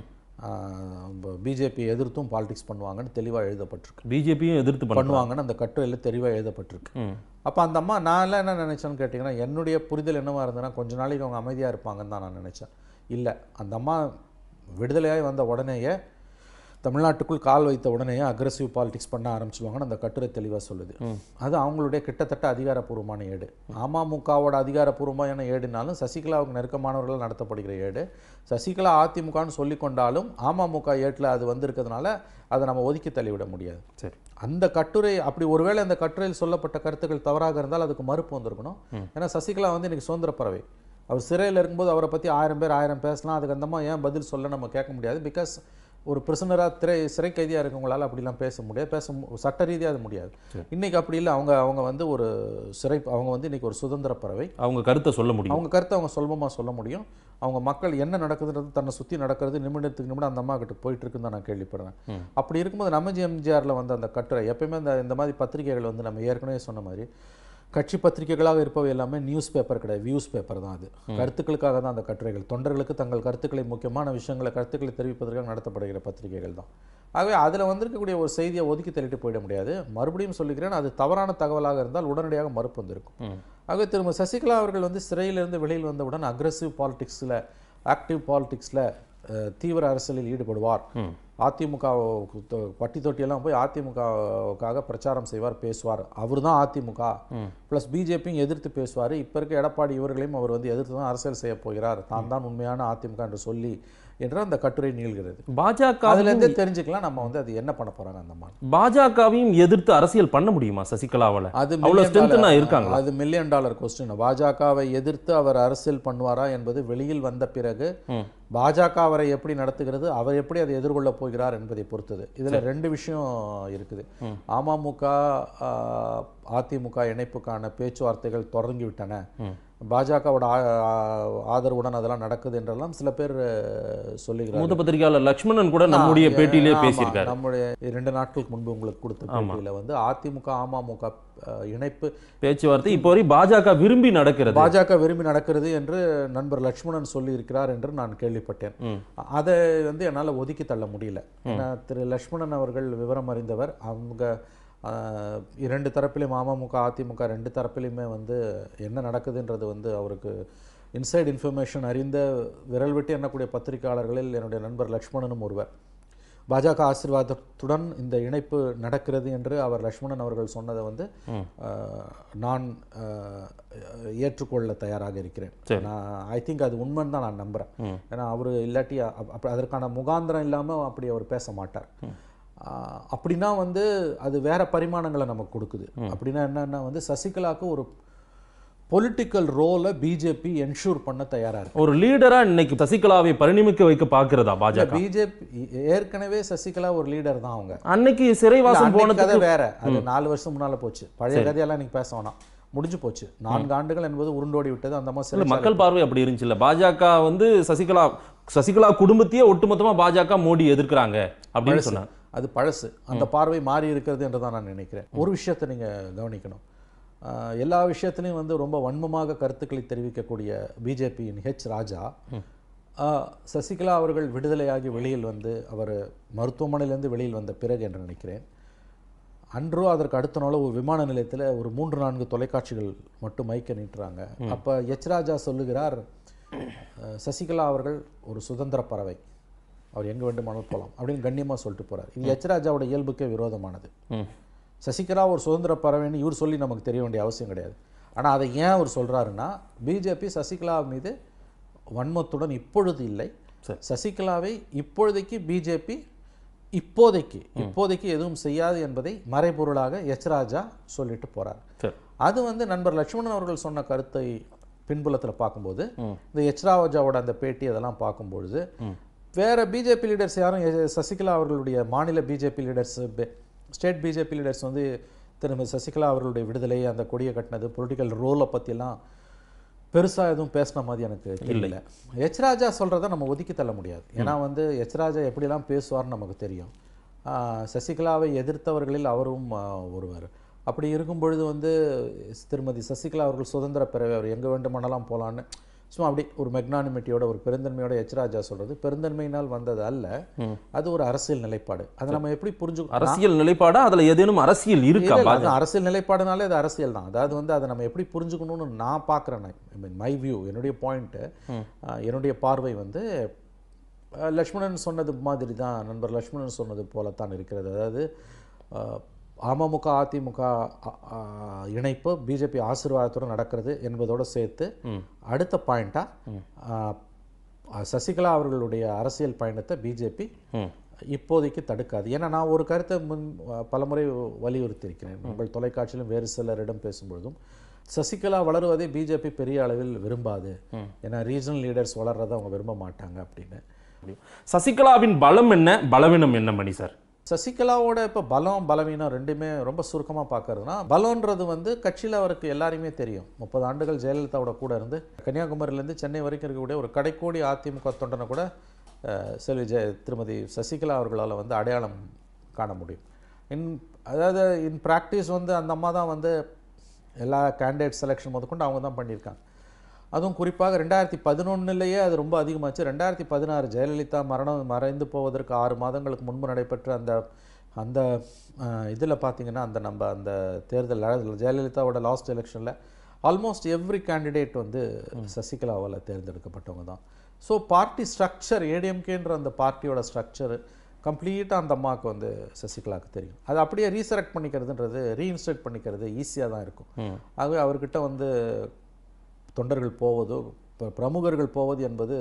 [SPEAKER 3] பிஜேபி எதிர்த்தும் பாலிடிக்ஸ் பண்ணுவாங்கன்னு தெளிவாக எழுதப்பட்டிருக்கு
[SPEAKER 2] பிஜேபியும் எதிர்த்து பண்ணுவாங்க
[SPEAKER 3] பண்ணுவாங்கன்னு அந்த கட்டுரையில் தெளிவாக எழுதப்பட்டிருக்கு
[SPEAKER 2] ம்.
[SPEAKER 3] அப்போ அந்த அம்மா நான்லாம் என்ன நினச்சேன்னு கேட்டிங்கன்னா என்னுடைய புரிதல் என்னவா இருந்ததுன்னா கொஞ்ச நாளைக்கு அவங்க அமைதியாக இருப்பாங்கன்னு தான் நான் நினச்சேன் இல்லை அந்த அம்மா விடுதலையாகி வந்த உடனேயே தமிழ்நாட்டுக்குள் கால் வைத்த உடனேயே அக்ரஸிவ் பாலிடிக்ஸ் பண்ண ஆரம்பிச்சிடுவாங்கன்னு அந்த கட்டுரை தெளிவாக சொல்லுது அது அவங்களுடைய கிட்டத்தட்ட அதிகாரப்பூர்வமான ஏடு அமமுகவோட அதிகாரப்பூர்வமான ஏடுனாலும் சசிகலாவுக்கு நெருக்கமானவர்கள் நடத்தப்படுகிற ஏடு சசிகலா அதிமுகன்னு சொல்லி கொண்டாலும் அமமுக ஏட்டில் அது வந்திருக்கிறதுனால அதை நம்ம ஒதுக்கி தள்ளிவிட முடியாது
[SPEAKER 2] சரி
[SPEAKER 3] அந்த கட்டுரை அப்படி ஒருவேளை அந்த கட்டுரையில் சொல்லப்பட்ட கருத்துக்கள் தவறாக இருந்தால் அதுக்கு மறுப்பு வந்திருக்கணும் ஏன்னா சசிகலா வந்து இன்னைக்கு சுதந்திர பறவை அவர் சிறையில் இருக்கும்போது அவரை பற்றி ஆயிரம் பேர் ஆயிரம் பேசலாம் அதுக்கு அந்தமா ஏன் பதில் சொல்ல நம்ம கேட்க முடியாது பிகாஸ் ஒரு பிரிசனராக திரை சிறை கைதியாக இருக்கவங்களால அப்படிலாம் பேச முடியாது பேச மு- சட்ட ரீதியாக அது முடியாது இன்னைக்கு அப்படி இல்லை அவங்க அவங்க வந்து ஒரு சிறை அவங்க வந்து இன்னைக்கு ஒரு சுதந்திர பறவை
[SPEAKER 2] அவங்க கருத்தை சொல்ல முடியும்
[SPEAKER 3] அவங்க கருத்தை அவங்க சுலபமாக சொல்ல முடியும் அவங்க மக்கள் என்ன நடக்குதுன்றது தன்னை சுற்றி நடக்கிறது நிமிடத்துக்கு நிமிடம் அந்த அம்மா கிட்ட போயிட்டு இருக்குன்னு தான் நான் கேள்விப்படுறேன் அப்படி இருக்கும்போது நம்ம எம்ஜிஆரில் வந்து அந்த கட்டுரை எப்பயுமே இந்த இந்த மாதிரி பத்திரிகைகள் வந்து நம்ம ஏற்கனவே சொன்ன மாதிரி கட்சி பத்திரிகைகளாக இருப்பவை எல்லாமே நியூஸ் பேப்பர் கிடையாது வியூஸ் பேப்பர் தான் அது கருத்துக்களுக்காக தான் அந்த கட்டுரைகள் தொண்டர்களுக்கு தங்கள் கருத்துக்களை முக்கியமான விஷயங்களை கருத்துக்களை தெரிவிப்பதற்காக நடத்தப்படுகிற பத்திரிகைகள் தான் ஆகவே அதில் வந்திருக்கக்கூடிய ஒரு செய்தியை ஒதுக்கி தள்ளிட்டு போயிட முடியாது மறுபடியும் சொல்லிக்கிறேன் அது தவறான தகவலாக இருந்தால் உடனடியாக மறுப்பு வந்திருக்கும் ஆகவே திரும்ப சசிகலா அவர்கள் வந்து சிறையிலிருந்து வெளியில் வந்தவுடன் அக்ரஸிவ் பாலிடிக்ஸில் ஆக்டிவ் பாலிடிக்ஸில் தீவிர அரசியலில் ஈடுபடுவார் அதிமுக பட்டி தொட்டியெல்லாம் போய் அதிமுகவுக்காக பிரச்சாரம் செய்வார் பேசுவார் அவர் தான் அதிமுக ப்ளஸ் பிஜேபியும் எதிர்த்து பேசுவார் இப்போ இருக்க எடப்பாடி இவர்களையும் அவர் வந்து எதிர்த்து தான் அரசியல் செய்ய போகிறார் தான் தான் உண்மையான அதிமுக என்று சொல்லி என்ற அந்த கட்டுரை நீள்கிறது
[SPEAKER 2] பாஜக
[SPEAKER 3] அதுலேருந்தே தெரிஞ்சுக்கலாம் நம்ம வந்து அது என்ன பண்ண போறாங்க அந்த மாதிரி
[SPEAKER 2] பாஜகவையும் எதிர்த்து அரசியல் பண்ண முடியுமா சசிகலாவால
[SPEAKER 3] அது
[SPEAKER 2] அவ்வளவு
[SPEAKER 3] million
[SPEAKER 2] ஸ்ட்ரென்த்னா
[SPEAKER 3] dollar-
[SPEAKER 2] இருக்காங்களா
[SPEAKER 3] அது மில்லியன் டாலர் கொஸ்டின் பாஜகவை எதிர்த்து அவர் அரசியல் பண்ணுவாரா என்பது வெளியில் வந்த பிறகு பாஜக அவரை எப்படி நடத்துகிறது அவர் எப்படி அதை எதிர்கொள்ள போகிறார் என்பதை பொறுத்தது இதுல ரெண்டு விஷயம் இருக்குது அமமுக ஆஹ், அதிமுக இணைப்புக்கான பேச்சுவார்த்தைகள் தொடங்கிவிட்டன பாஜகவோட ஆ- ஆ- ஆதரவுடன் அதெல்லாம் நடக்குது என்றெல்லாம் சில பேர் அஹ், சொல்லுகிறார்கள்
[SPEAKER 2] மூத்த பத்திரிகையாளர் லக்ஷ்மணன் கூட நம்முடைய
[SPEAKER 3] ஆ,
[SPEAKER 2] பேட்டியிலே
[SPEAKER 3] ஆமா,
[SPEAKER 2] பேசியிருக்காரு
[SPEAKER 3] நம்முடைய இரண்டு நாட்களுக்கு முன்பு உங்களுக்கு கொடுத்த பேட்டியில வந்து அதிமுக அமமுக அஹ், இணைப்பு
[SPEAKER 2] பேச்சுவார்த்தை இப்போ வரை பாஜக விரும்பி நடக்கிறது
[SPEAKER 3] பாஜக விரும்பி நடக்கிறது என்று நண்பர் லட்சுமணன் சொல்லி இருக்கிறார் என்று நான் கேள்விப்பட்டேன் அதை வந்து என்னால் ஒதுக்கி தள்ள முடியல ஏன்னா திரு லட்சுமணன் அவர்கள் விவரம் அறிந்தவர் அவங்க ஆஹ், இரண்டு தரப்பிலும் அமமுக அதிமுக ரெண்டு தரப்பிலுமே வந்து என்ன நடக்குதுன்றது வந்து அவருக்கு இன்சைட் இன்ஃபர்மேஷன் அறிந்த விரல் விட்டு எண்ணக்கூடிய பத்திரிகையாளர்களில் என்னுடைய நண்பர் லட்சுமணனும் ஒருவர் பாஜக ஆசீர்வாதத்துடன் இந்த இணைப்பு நடக்கிறது என்று அவர் லட்சுமணன் அவர்கள் சொன்னதை வந்து ஆஹ், நான் ஆஹ், ஏற்றுக்கொள்ள தயாராக இருக்கிறேன் நான் ஐ திங்க் அது உண்மைன்னு தான் நான் நம்புறேன் ஏன்னா அவர் இல்லாட்டி அப்- அப்ப அதற்கான முகாந்திரம் இல்லாம அப்படி அவர் பேச மாட்டார் ஆஹ், அப்படின்னா வந்து அது வேற பரிமாணங்களை நமக்கு கொடுக்குது அப்படின்னா என்னன்னா வந்து சசிகலாவுக்கு ஒரு பொலிட்டிக்கல் ரோலை பிஜேபி என்ஷூர் பண்ண தயாரா இருக்கு
[SPEAKER 2] ஒரு லீடரா இன்னைக்கு சசிகலாவை பரிணமிக்க வைக்க பாக்குறதா பாஜக
[SPEAKER 3] பிஜேபி ஏற்கனவே சசிகலா ஒரு லீடர் தான் அவங்க
[SPEAKER 2] அன்னைக்கு சிறைவாசம்
[SPEAKER 3] அன்னைக்கு
[SPEAKER 2] போனதுக்கு
[SPEAKER 3] கதை வேற அது நாலு வருஷம் முன்னால போச்சு பழைய கதையெல்லாம் நீங்க பேச வேணாம் முடிஞ்சு போச்சு நான்கு ஆண்டுகள் என்பது உருண்டோடி விட்டது அந்த அம்மா
[SPEAKER 2] இல்ல
[SPEAKER 3] சிறைச்சாலை-
[SPEAKER 2] மக்கள் பார்வை அப்படி இருந்துச்சு இல்ல பாஜக வந்து சசிகலா சசிகலா குடும்பத்தையே ஒட்டுமொத்தமா பாஜக மோடி எதிர்க்கிறாங்க அப்படின்னு
[SPEAKER 3] பழசு.
[SPEAKER 2] சொன்னாங்க
[SPEAKER 3] அது பழசு அந்த பார்வை மாறி இருக்கிறது என்று தான் நான் நினைக்கிறேன் ஒரு விஷயத்தை நீங்க கவனிக்கணும் ஆஹ் எல்லா விஷயத்திலையும் வந்து ரொம்ப வன்மமாக கருத்துக்களை தெரிவிக்கக்கூடிய பிஜேபியின் ஹெச் ராஜா ஆஹ் சசிகலா அவர்கள் விடுதலையாகி வெளியில் வந்து அவர் மருத்துவமனையிலேருந்து வெளியில் வந்த பிறகு என்று நினைக்கிறேன் அன்றோ அதற்கு அடுத்த நாளோ ஒரு விமான நிலையத்தில் ஒரு மூன்று நான்கு தொலைக்காட்சிகள் மட்டும் மைக்க நீட்டுறாங்க அப்போ எச் ராஜா சொல்லுகிறார் அஹ், சசிகலா அவர்கள் ஒரு சுதந்திர பறவை அவர் எங்கே வேண்டுமானாலும் போகலாம் அப்படின்னு கண்ணியமாக சொல்லிட்டு போறார் இது எச் ராஜாவோட இயல்புக்கே விரோதமானது
[SPEAKER 2] ம்.
[SPEAKER 3] சசிகலா ஒரு சுதந்திர பறவைன்னு இவர் சொல்லி நமக்கு தெரிய வேண்டிய அவசியம் கிடையாது ஆனால் அதை ஏன் அவர் சொல்றாருன்னா பிஜேபி சசிகலா மீது வன்மத்துடன் இப்பொழுது இல்லை
[SPEAKER 2] சரி.
[SPEAKER 3] சசிகலாவை இப்பொழுதைக்கு பிஜேபி இப்போதைக்கு இப்போதைக்கு எதுவும் செய்யாது என்பதை மறைபொருளாக எச் ராஜா சொல்லிட்டு போறார்
[SPEAKER 2] சரி
[SPEAKER 3] அது வந்து நண்பர் லட்சுமணன் அவர்கள் சொன்ன கருத்தை பின்புலத்தில் பார்க்கும்போது இந்த எச் ராஜாவோட அந்த பேட்டி அதெல்லாம் பார்க்கும்பொழுது வேற பிஜேபி லீடர்ஸ் யாரும் எ- சசிகலா அவர்களுடைய மாநில BJP leaders state BJP leaders வந்து திரும்ப சசிகலா அவர்களுடைய விடுதலை அந்த கொடியை கட்டினது பொலிட்டிக்கல் ரோலை பற்றியெல்லாம் பெருசா எதுவும் பேசின மாதிரி எனக்கு தெரியல எச் ராஜா சொல்றதை நம்ம ஒதுக்கி தள்ள முடியாது ஏன்னா வந்து எச் ராஜா எப்படிலாம் பேசுவார்னு நமக்கு தெரியும் ஆஹ் சசிகலாவை எதிர்த்தவர்களில் அவரும் ஆஹ், ஒருவர் அப்படி இருக்கும் பொழுது வந்து திருமதி சசிகலா அவர்கள் சுதந்திர பிறவை அவர் எங்கே வேண்டுமானாலும் போகலான்னு சும்மா அப்படி ஒரு மெக்னானிமிட்டியோட ஒரு பெருந்தன்மையோட எச் ராஜா சொல்றது பெருந்தன்மையினால் வந்தது அல்ல அது ஒரு அரசியல் நிலைப்பாடு அதை நம்ம எப்படி புரிஞ்சு
[SPEAKER 2] அரசியல் நிலைப்பாடா அதுல ஏதேனும் அரசியல் இருக்கா
[SPEAKER 3] இல்ல, இல்ல,
[SPEAKER 2] பாஜக
[SPEAKER 3] அது அரசியல் நிலைப்பாடுனாலே அது அரசியல் தான் அதாவது வந்து அதை நம்ம எப்படி புரிஞ்சுக்கணும்னு நான் பார்க்குறேன் ஐ மீன் மை வியூ என்னுடைய பாயிண்ட்டு என்னுடைய பார்வை வந்து அஹ், லக்ஷ்மணன் சொன்னது மாதிரி தான் நண்பர் லக்ஷ்மணன் சொன்னது போலத்தான் இருக்கிறது அதாவது அஹ், அமமுக அதிமுக அ- அ- இணைப்பு பிஜேபி ஆசீர்வாதத்தோடு நடக்கிறது என்பதோடு சேர்த்து அடுத்த பாயிண்ட்டாக சசிகலா அவர்களுடைய அரசியல் பயணத்தை பிஜேபி
[SPEAKER 2] ம்.
[SPEAKER 3] இப்போதைக்கு தடுக்காது ஏன்னா நான் ஒரு கருத்தை முன் அஹ், பலமுறை வலியுறுத்தி இருக்கிறேன் உங்கள் தொலைக்காட்சியிலும் வேறு சிலரிடம் பேசும்பொழுதும் சசிகலா வளருவதை பிஜேபி பெரிய அளவில் விரும்பாது ஏன்னா ரீஜனல் லீடர்ஸ் வளர்றதை அவங்க விரும்ப மாட்டாங்க அப்படின்னு
[SPEAKER 2] சசிகலாவின் பலம் என்ன பலவீனம் என்ன மணி சார்
[SPEAKER 3] சசிகலாவோட இப்போ பலம் பலவீனம் ரெண்டுமே ரொம்ப சுருக்கமாக பார்க்கறதுனா பலம்ன்றது வந்து கட்சியில் அவருக்கு எல்லாரையுமே தெரியும் முப்பது ஆண்டுகள் ஜெயலலிதாவோட கூட இருந்து கன்னியாகுமரியிலேருந்து சென்னை வரைக்கும் இருக்கக்கூடிய ஒரு கடைக்கோடி அதிமுக தொண்டனை கூட அஹ், செல்வி ஜெய திருமதி சசிகலா அவர்களால் வந்து அடையாளம் காண முடியும் இன் அதாவது இன் ப்ராக்டிஸ் வந்து அந்த அம்மா தான் வந்து எல்லா கேண்டிடேட் செலெக்ஷன் முதற்கொண்டு அவங்க தான் பண்ணியிருக்காங்க அதுவும் குறிப்பாக ரெண்டாயிரத்தி பதினொன்னுலேயே அது ரொம்ப அதிகமாச்சு ரெண்டாயிரத்தி பதினாறு ஜெயலலிதா மரணம் மறைந்து போவதற்கு ஆறு மாதங்களுக்கு முன்பு நடைபெற்ற அந்த அந்த இதில் பார்த்தீங்கன்னா அந்த நம்ம அந்த தேர்தல் அதாவது ஜெயலலிதாவோட லாஸ்ட் எலெக்ஷனில் ஆல்மோஸ்ட் எவ்ரி கேண்டிடேட் வந்து சசிகலாவால் தேர்ந்தெடுக்கப்பட்டவங்க தான் ஸோ பார்ட்டி ஸ்ட்ரக்சர் ஏடிஎம்கேன்ற அந்த பார்ட்டியோட ஸ்ட்ரக்சர் கம்ப்ளீட்டாக அந்த அம்மாவுக்கு வந்து சசிகலாவுக்கு தெரியும் அது அப்படியே ரீசெலக்ட் பண்ணிக்கிறதுன்றது ரீஇன்ஸ்டேட் பண்ணிக்கிறது ஈஸியாக தான் இருக்கும் ஆகவே அவர்கிட்ட வந்து தொண்டர்கள் போவதோ ப- பிரமுகர்கள் போவது என்பது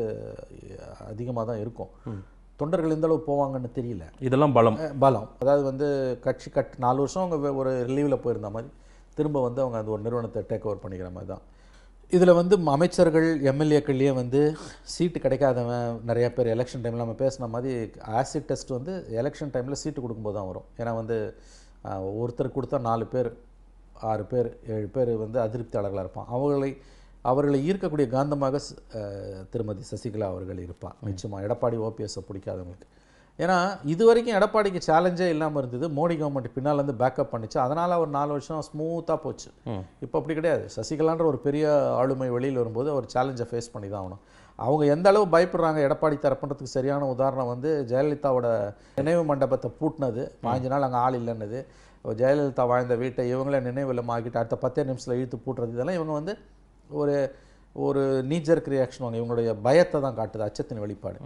[SPEAKER 3] அதிகமாக தான் இருக்கும் தொண்டர்கள் எந்த அளவு போவாங்கன்னு தெரியல
[SPEAKER 2] இதெல்லாம் பலம்
[SPEAKER 3] அஹ் பலம் அதாவது வந்து கட்சி கட் நாலு வருஷம் அவங்க வே- ஒரு லீவில் போயிருந்த மாதிரி திரும்ப வந்து அவங்க அந்த ஒரு நிறுவனத்தை டேக் ஓவர் பண்ணிக்கிற மாதிரி தான் இதில் வந்து ம- அமைச்சர்கள் எம்எல்ஏக்கள்லேயே வந்து சீட்டு கிடைக்காதவன் நிறைய பேர் எலெக்ஷன் டைமில் நம்ம பேசின மாதிரி ஆசிட் டெஸ்ட் வந்து எலெக்ஷன் டைமில் சீட்டு கொடுக்கும்போது தான் வரும் ஏன்னா வந்து அஹ், ஒருத்தர் கொடுத்தா நாலு பேர் ஆறு பேர் ஏழு பேர் வந்து அதிருப்தியாளர்களாக இருப்பான் அவர்களை அவர்களை ஈர்க்கக்கூடிய காந்தமாக ஸ்- அஹ், திருமதி சசிகலா அவர்கள் இருப்பார் நிச்சயமாக எடப்பாடி ஓபிஎஸ்ஸை பிடிக்காதவங்களுக்கு ஏன்னா இது வரைக்கும் எடப்பாடிக்கு சேலஞ்சே இல்லாமல் இருந்தது மோடி கவர்மெண்ட் பின்னால் இருந்து பேக்கப் பண்ணிச்சு அதனால் ஒரு நாலு வருஷம் ஸ்மூத்தாக போச்சு இப்போ அப்படி கிடையாது சசிகலான்ற ஒரு பெரிய ஆளுமை வெளியில் வரும்போது அவர் சேலஞ்சை ஃபேஸ் பண்ணி தான் ஆகணும் அவங்க எந்த அளவு பயப்படுறாங்க எடப்பாடி தரப்புன்றதுக்கு சரியான உதாரணம் வந்து ஜெயலலிதாவோட நினைவு மண்டபத்தை பூட்டினது பாஞ்சு நாள் அங்கே ஆள் இல்லைன்னது ஜெயலலிதா வாழ்ந்த வீட்டை இவங்களே நினைவு இல்லமாக்கிட்டு அடுத்த பத்தே நிமிஷத்தில் இழுத்து பூட்டுறது இதெல்லாம் இவங்க வந்து ஒரு ஒரு நீஜர்க் ரியாக்ஷன் வாங்க இவங்களுடைய பயத்தை தான் காட்டுது அச்சத்தின் வெளிப்பாடு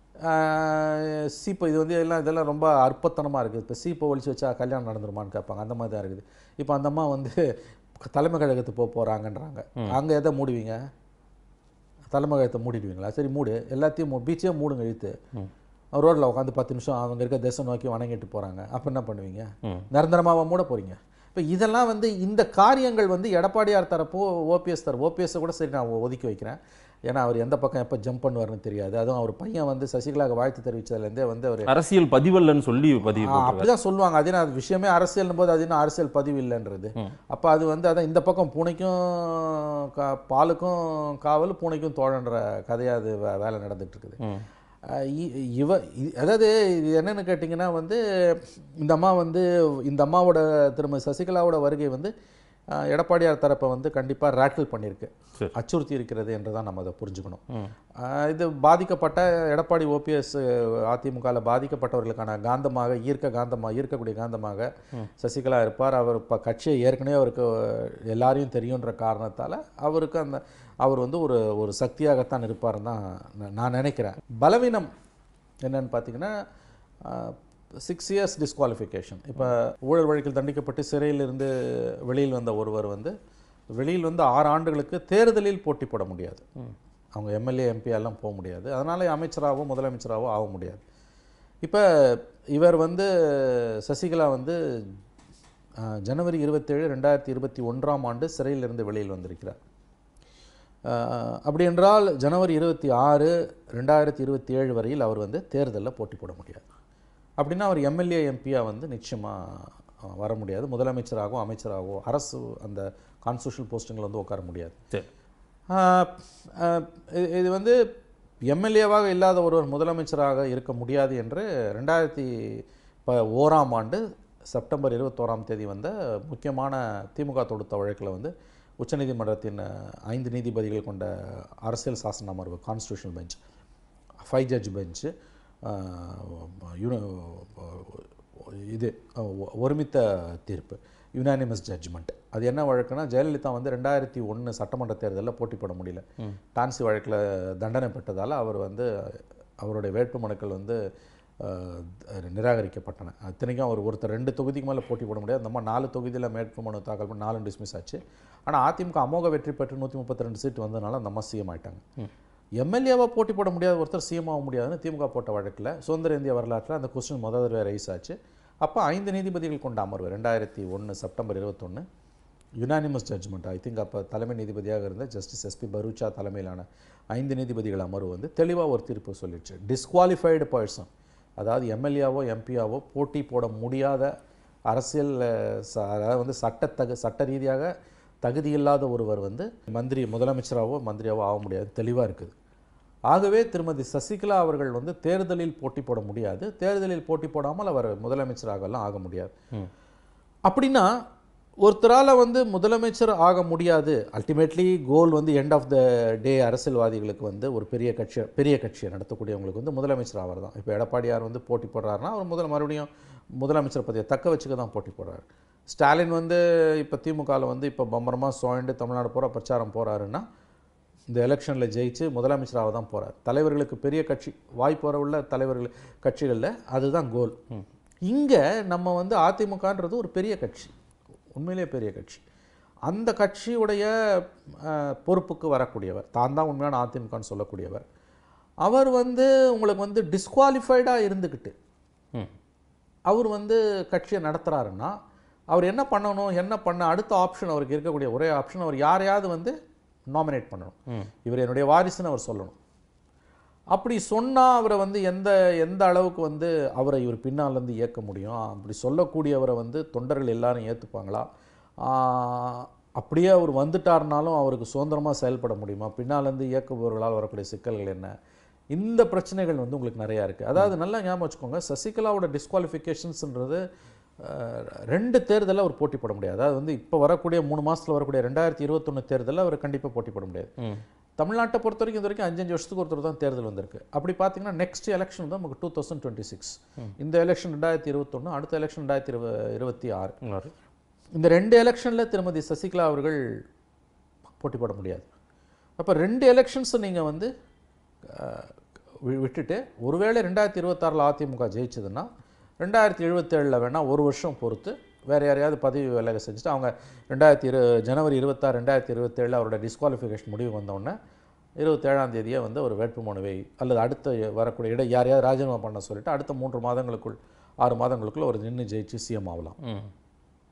[SPEAKER 3] ஆஹ் சீப்போ இது வந்து எல்லாம் இதெல்லாம் ரொம்ப அற்பத்தனமாக இருக்குது இப்போ சீப்பை ஒழிச்சு வச்சா கல்யாணம் நடந்துருமான்னு கேட்பாங்க அந்த மாதிரி தான் இருக்குது இப்போ அந்த அம்மா வந்து தலைமை கழகத்துக்கு போக போகிறாங்கன்றாங்க அங்கே எதை மூடுவீங்க தலைமை கழகத்தை மூடிடுவீங்களா சரி மூடு எல்லாத்தையும் மூ பீச்சே மூடுங்க இழுத்து ரோட்டில் உட்காந்து பத்து நிமிஷம் அவங்க இருக்க தேசம் நோக்கி வணங்கிட்டு போகிறாங்க அப்போ என்ன பண்ணுவீங்க நிரந்தரமாக மூட போகிறீங்க இப்போ இதெல்லாம் வந்து இந்த காரியங்கள் வந்து எடப்பாடியார் தரப்போ ஓபிஎஸ் தரப்பு ஓபிஎஸ் கூட சரி நான் ஒதுக்கி வைக்கிறேன் ஏன்னா அவர் எந்த பக்கம் எப்போ ஜம்ப் பண்ணுவார்னு தெரியாது அதுவும் அவர் பையன் வந்து சசிகலாவுக்கு வாழ்த்து தெரிவித்ததுலேருந்தே வந்து அவர்
[SPEAKER 2] அரசியல் பதிவல்லன்னு சொல்லி பதிவு
[SPEAKER 3] ஆ,
[SPEAKER 2] போட்டிருக்காரு.
[SPEAKER 3] அப்படிதான் சொல்லுவாங்க அது என்ன, அது விஷயமே அரசியல் போது அது என்ன அரசியல் பதிவு இல்லைன்றது அப்போ அது வந்து அதான் இந்த பக்கம் பூனைக்கும் கா பாலுக்கும் காவல் பூனைக்கும் தோழன்ற கதையா அது வே- வேலை நடந்துட்டு இருக்குது
[SPEAKER 2] ம்.
[SPEAKER 3] அஹ் இ- இவ இ- அதாவது இது என்னன்னு கேட்டிங்கன்னா வந்து இந்த அம்மா வந்து இந்த அம்மாவோட திரும்ப சசிகலாவோட வருகை வந்து அஹ், எடப்பாடியார் தரப்பை வந்து கண்டிப்பாக ரேட்டில் பண்ணியிருக்கு
[SPEAKER 2] சரி.
[SPEAKER 3] அச்சுறுத்தி இருக்கிறது என்று தான் நம்ம அதை புரிஞ்சுக்கணும் அஹ், இது பாதிக்கப்பட்ட எடப்பாடி ஓபிஎஸ் அதிமுகவில் பாதிக்கப்பட்டவர்களுக்கான காந்தமாக ஈர்க்க காந்தமாக ஈர்க்கக்கூடிய காந்தமாக சசிகலா இருப்பார் அவர் இப்போ கட்சியை ஏற்கனவே அவருக்கு எல்லாரையும் தெரியுன்ற காரணத்தால் அவருக்கு அந்த அவர் வந்து ஒரு ஒரு சக்தியாகத்தான் இருப்பார்னு தான் நான் நான் நினைக்கிறேன் பலவீனம் என்னன்னு பார்த்தீங்கன்னா சிக்ஸ் இயர்ஸ் டிஸ்குவாலிஃபிகேஷன் இப்போ ஊழல் வழக்கில் தண்டிக்கப்பட்டு சிறையிலிருந்து வெளியில் வந்த ஒருவர் வந்து வெளியில் வந்து ஆறு ஆண்டுகளுக்கு தேர்தலில் போட்டி போட முடியாது அவங்க எம்எல்ஏ எம்பி எல்லாம் போக முடியாது அதனால அமைச்சராகவோ முதலமைச்சராகவோ ஆக முடியாது இப்போ இவர் வந்து சசிகலா வந்து அஹ், ஜனவரி இருபத்தேழு ரெண்டாயிரத்தி இருபத்தி ஒன்றாம் ஆண்டு சிறையிலிருந்து வெளியில் வந்திருக்கிறார் அஹ், அப்படி என்றால் ஜனவரி இருபத்தி ஆறு ரெண்டாயிரத்தி இருபத்தி ஏழு வரையில் அவர் வந்து தேர்தலில் போட்டி போட முடியாது அப்படின்னா அவர் எம்எல்ஏ எம்பியாக வந்து நிச்சயமாக வர முடியாது முதலமைச்சராகவோ அமைச்சராகவோ அரசு அந்த கான்ஸ்டியூஷனல் போஸ்டிங்கில் வந்து உட்கார முடியாது
[SPEAKER 2] சரி
[SPEAKER 3] ஆஹ் ஆஹ் இது- இது வந்து எம்எல்ஏவாக இல்லாத ஒருவர் முதலமைச்சராக இருக்க முடியாது என்று ரெண்டாயிரத்தி ப ஓராம் ஆண்டு செப்டம்பர் இருபத்தோராம் தேதி வந்த முக்கியமான திமுக தொடுத்த வழக்கில் வந்து உச்சநீதிமன்றத்தின் அஹ், ஐந்து நீதிபதிகள் கொண்ட அரசியல் சாசன அமர்வு constitutional bench five judge bench இது அஹ், ஒ- ஒருமித்த தீர்ப்பு யுனானிமஸ் ஜட்ஜ்மெண்ட் அது என்ன வழக்குனா ஜெயலலிதா வந்து ரெண்டாயிரத்தி ஒன்று சட்டமன்ற தேர்தலில் போட்டி போட முடியல டான்சி வழக்கில் தண்டனை பெற்றதால் அவர் வந்து அவருடைய வேட்புமனுக்கள் வந்து அஹ், நிராகரிக்கப்பட்டன இத்தனைக்கும் அவர் ஒருத்தர் ரெண்டு தொகுதிக்கு மேலே போட்டி போட முடியாது நம்ம நாலு தொகுதியில் வேட்புமனு தாக்கல் பண்ணி நாலு டிஸ்மிஸ் ஆச்சு ஆனால் அதிமுக அமோக வெற்றி பெற்று நூற்றி முப்பத்தி ரெண்டு சீட் வந்ததுனால அந்த அம்மா சிஎம் ஆயிட்டாங்க எம்எல்ஏவாக போட்டி போட முடியாத ஒருத்தர் சிஎம் ஆக முடியாதுன்னு திமுக போட்ட வழக்கில் சுதந்திர இந்திய வரலாற்றில் அந்த கொஸ்டின் முதல் தடவை ரைஸ் ஆச்சு அப்போ ஐந்து நீதிபதிகள் கொண்ட அமர்வு ரெண்டாயிரத்தி ஒன்று செப்டம்பர் இருபத்தொன்று யுனானிமஸ் ஜட்ஜ்மெண்ட் ஐ திங்க் அப்போ தலைமை நீதிபதியாக இருந்த ஜஸ்டிஸ் எஸ்பி பரூச்சா தலைமையிலான ஐந்து நீதிபதிகள் அமர்வு வந்து தெளிவாக ஒரு தீர்ப்பு சொல்லிடுச்சு டிஸ்குவாலிஃபைடு பர்சன் அதாவது எம்எல்ஏவோ எம்பியாவோ போட்டி போட முடியாத அரசியல் அஹ், ச- அதாவது வந்து சட்டத்தகு சட்ட ரீதியாக தகுதியில்லாத ஒருவர் வந்து மந்திரி முதலமைச்சராகவோ மந்திரியாவோ ஆக முடியாது தெளிவாக இருக்குது ஆகவே திருமதி சசிகலா அவர்கள் வந்து தேர்தலில் போட்டி போட முடியாது தேர்தலில் போட்டி போடாமல் அவர் முதலமைச்சராகலாம் ஆக முடியாது அப்படின்னா ஒருத்தரால் வந்து முதலமைச்சர் ஆக முடியாது அல்டிமேட்லி கோல் வந்து எண்ட் ஆஃப் த டே அரசியல்வாதிகளுக்கு வந்து ஒரு பெரிய கட்சி பெரிய கட்சியை நடத்தக்கூடியவங்களுக்கு வந்து முதலமைச்சர் ஆவர் தான் இப்போ எடப்பாடியார் வந்து போட்டி போடுறாருன்னா அவர் முதல் மறுபடியும் முதலமைச்சர் பதவியை தக்க வச்சுக்க தான் போட்டி போடுறாரு ஸ்டாலின் வந்து இப்போ திமுகவில் வந்து இப்போ பம்பரமாக சுழண்டு தமிழ்நாடு பூரா பிரச்சாரம் போகிறாருன்னா இந்த எலெக்ஷனில் ஜெயிச்சு முதலமைச்சராக தான் போகிறார் தலைவர்களுக்கு பெரிய கட்சி வாய்ப்பு வர உள்ள தலைவர்கள் கட்சிகளில் அதுதான் கோல் இங்கே நம்ம வந்து அதிமுகன்றது ஒரு பெரிய கட்சி உண்மையிலேயே பெரிய கட்சி அந்த கட்சியுடைய அஹ், பொறுப்புக்கு வரக்கூடியவர் தான் தான் உண்மையான அதிமுகன்னு சொல்லக்கூடியவர் அவர் வந்து உங்களுக்கு வந்து டிஸ்குவாலிஃபைடாக இருந்துக்கிட்டு
[SPEAKER 2] ம்
[SPEAKER 3] அவர் வந்து கட்சியை நடத்துகிறாருன்னா அவர் என்ன பண்ணணும் என்ன பண்ண அடுத்த ஆப்ஷன் அவருக்கு இருக்கக்கூடிய ஒரே ஆப்ஷன் அவர் யாரையாவது வந்து நாமினேட் பண்ணணும் இவர் என்னுடைய வாரிசுன்னு அவர் சொல்லணும் அப்படி சொன்னால் அவரை வந்து எந்த எந்த அளவுக்கு வந்து அவரை இவர் பின்னால் இருந்து இயக்க முடியும் அப்படி சொல்லக்கூடியவரை வந்து தொண்டர்கள் எல்லாரும் ஏற்றுப்பாங்களா அப்படியே அவர் வந்துட்டார்னாலும் அவருக்கு சுதந்திரமாக செயல்பட முடியுமா பின்னாலேருந்து இயக்குபவர்களால் வரக்கூடிய சிக்கல்கள் என்ன இந்த பிரச்சனைகள் வந்து உங்களுக்கு நிறையா இருக்குது அதாவது நல்லா ஞாபகம் வச்சுக்கோங்க சசிகலாவோட டிஸ்குவாலிஃபிகேஷன்ஸ்ன்றது ரெண்டு தேர்தலில் அவர் போட்டி போட முடியாது அதாவது வந்து இப்போ வரக்கூடிய மூணு மாசத்துல வரக்கூடிய ரெண்டாயிரத்தி இருபத்தொன்று தேர்தலில் அவர் கண்டிப்பாக போட்டி போட முடியாது
[SPEAKER 2] ம்
[SPEAKER 3] தமிழ்நாட்டை பொறுத்த வரைக்கும் இது வரைக்கும் அஞ்சஞ்சு வருஷத்துக்கு ஒருத்தர் தான் தேர்தல் வந்திருக்கு அப்படி பார்த்தீங்கன்னா நெக்ஸ்ட் எலெக்ஷன் தான் நமக்கு டூ தௌசண்ட் டுவெண்ட்டி சிக்ஸ் இந்த எலெக்ஷன் ரெண்டாயிரத்தி இருபத்தொன்று அடுத்த எலெக்ஷன் ரெண்டாயிரத்தி இருப இருபத்தி ஆறு
[SPEAKER 2] உணர்வு.
[SPEAKER 3] இந்த ரெண்டு எலெக்ஷனில் திருமதி சசிகலா அவர்கள் போட்டி போட முடியாது அப்போ ரெண்டு எலெக்ஷன்ஸை நீங்கள் வந்து அஹ், வி- விட்டுட்டு ஒருவேளை ரெண்டாயிரத்தி இருபத்தாறில் அதிமுக ஜெயிச்சதுன்னா ரெண்டாயிரத்தி எழுபத்தேழில் வேணால் ஒரு வருஷம் பொறுத்து வேறு யாரையாவது பதவி விலக செஞ்சுட்டு அவங்க ரெண்டாயிரத்தி இரு ஜனவரி இருபத்தாறு ரெண்டாயிரத்தி இருபத்தேழில் அவரோட டிஸ்குவாலிஃபிகேஷன் முடிவு வந்தோடனே இருபத்தேழாம் தேதியே வந்து ஒரு வேட்புமனுவை அல்லது அடுத்த வரக்கூடிய இட யாரையாவது ராஜினாமா பண்ண சொல்லிட்டு அடுத்த மூன்று மாதங்களுக்குள் ஆறு மாதங்களுக்குள் ஒரு நின்று ஜெயிச்சு சிஎம் ஆகலாம்
[SPEAKER 2] ம்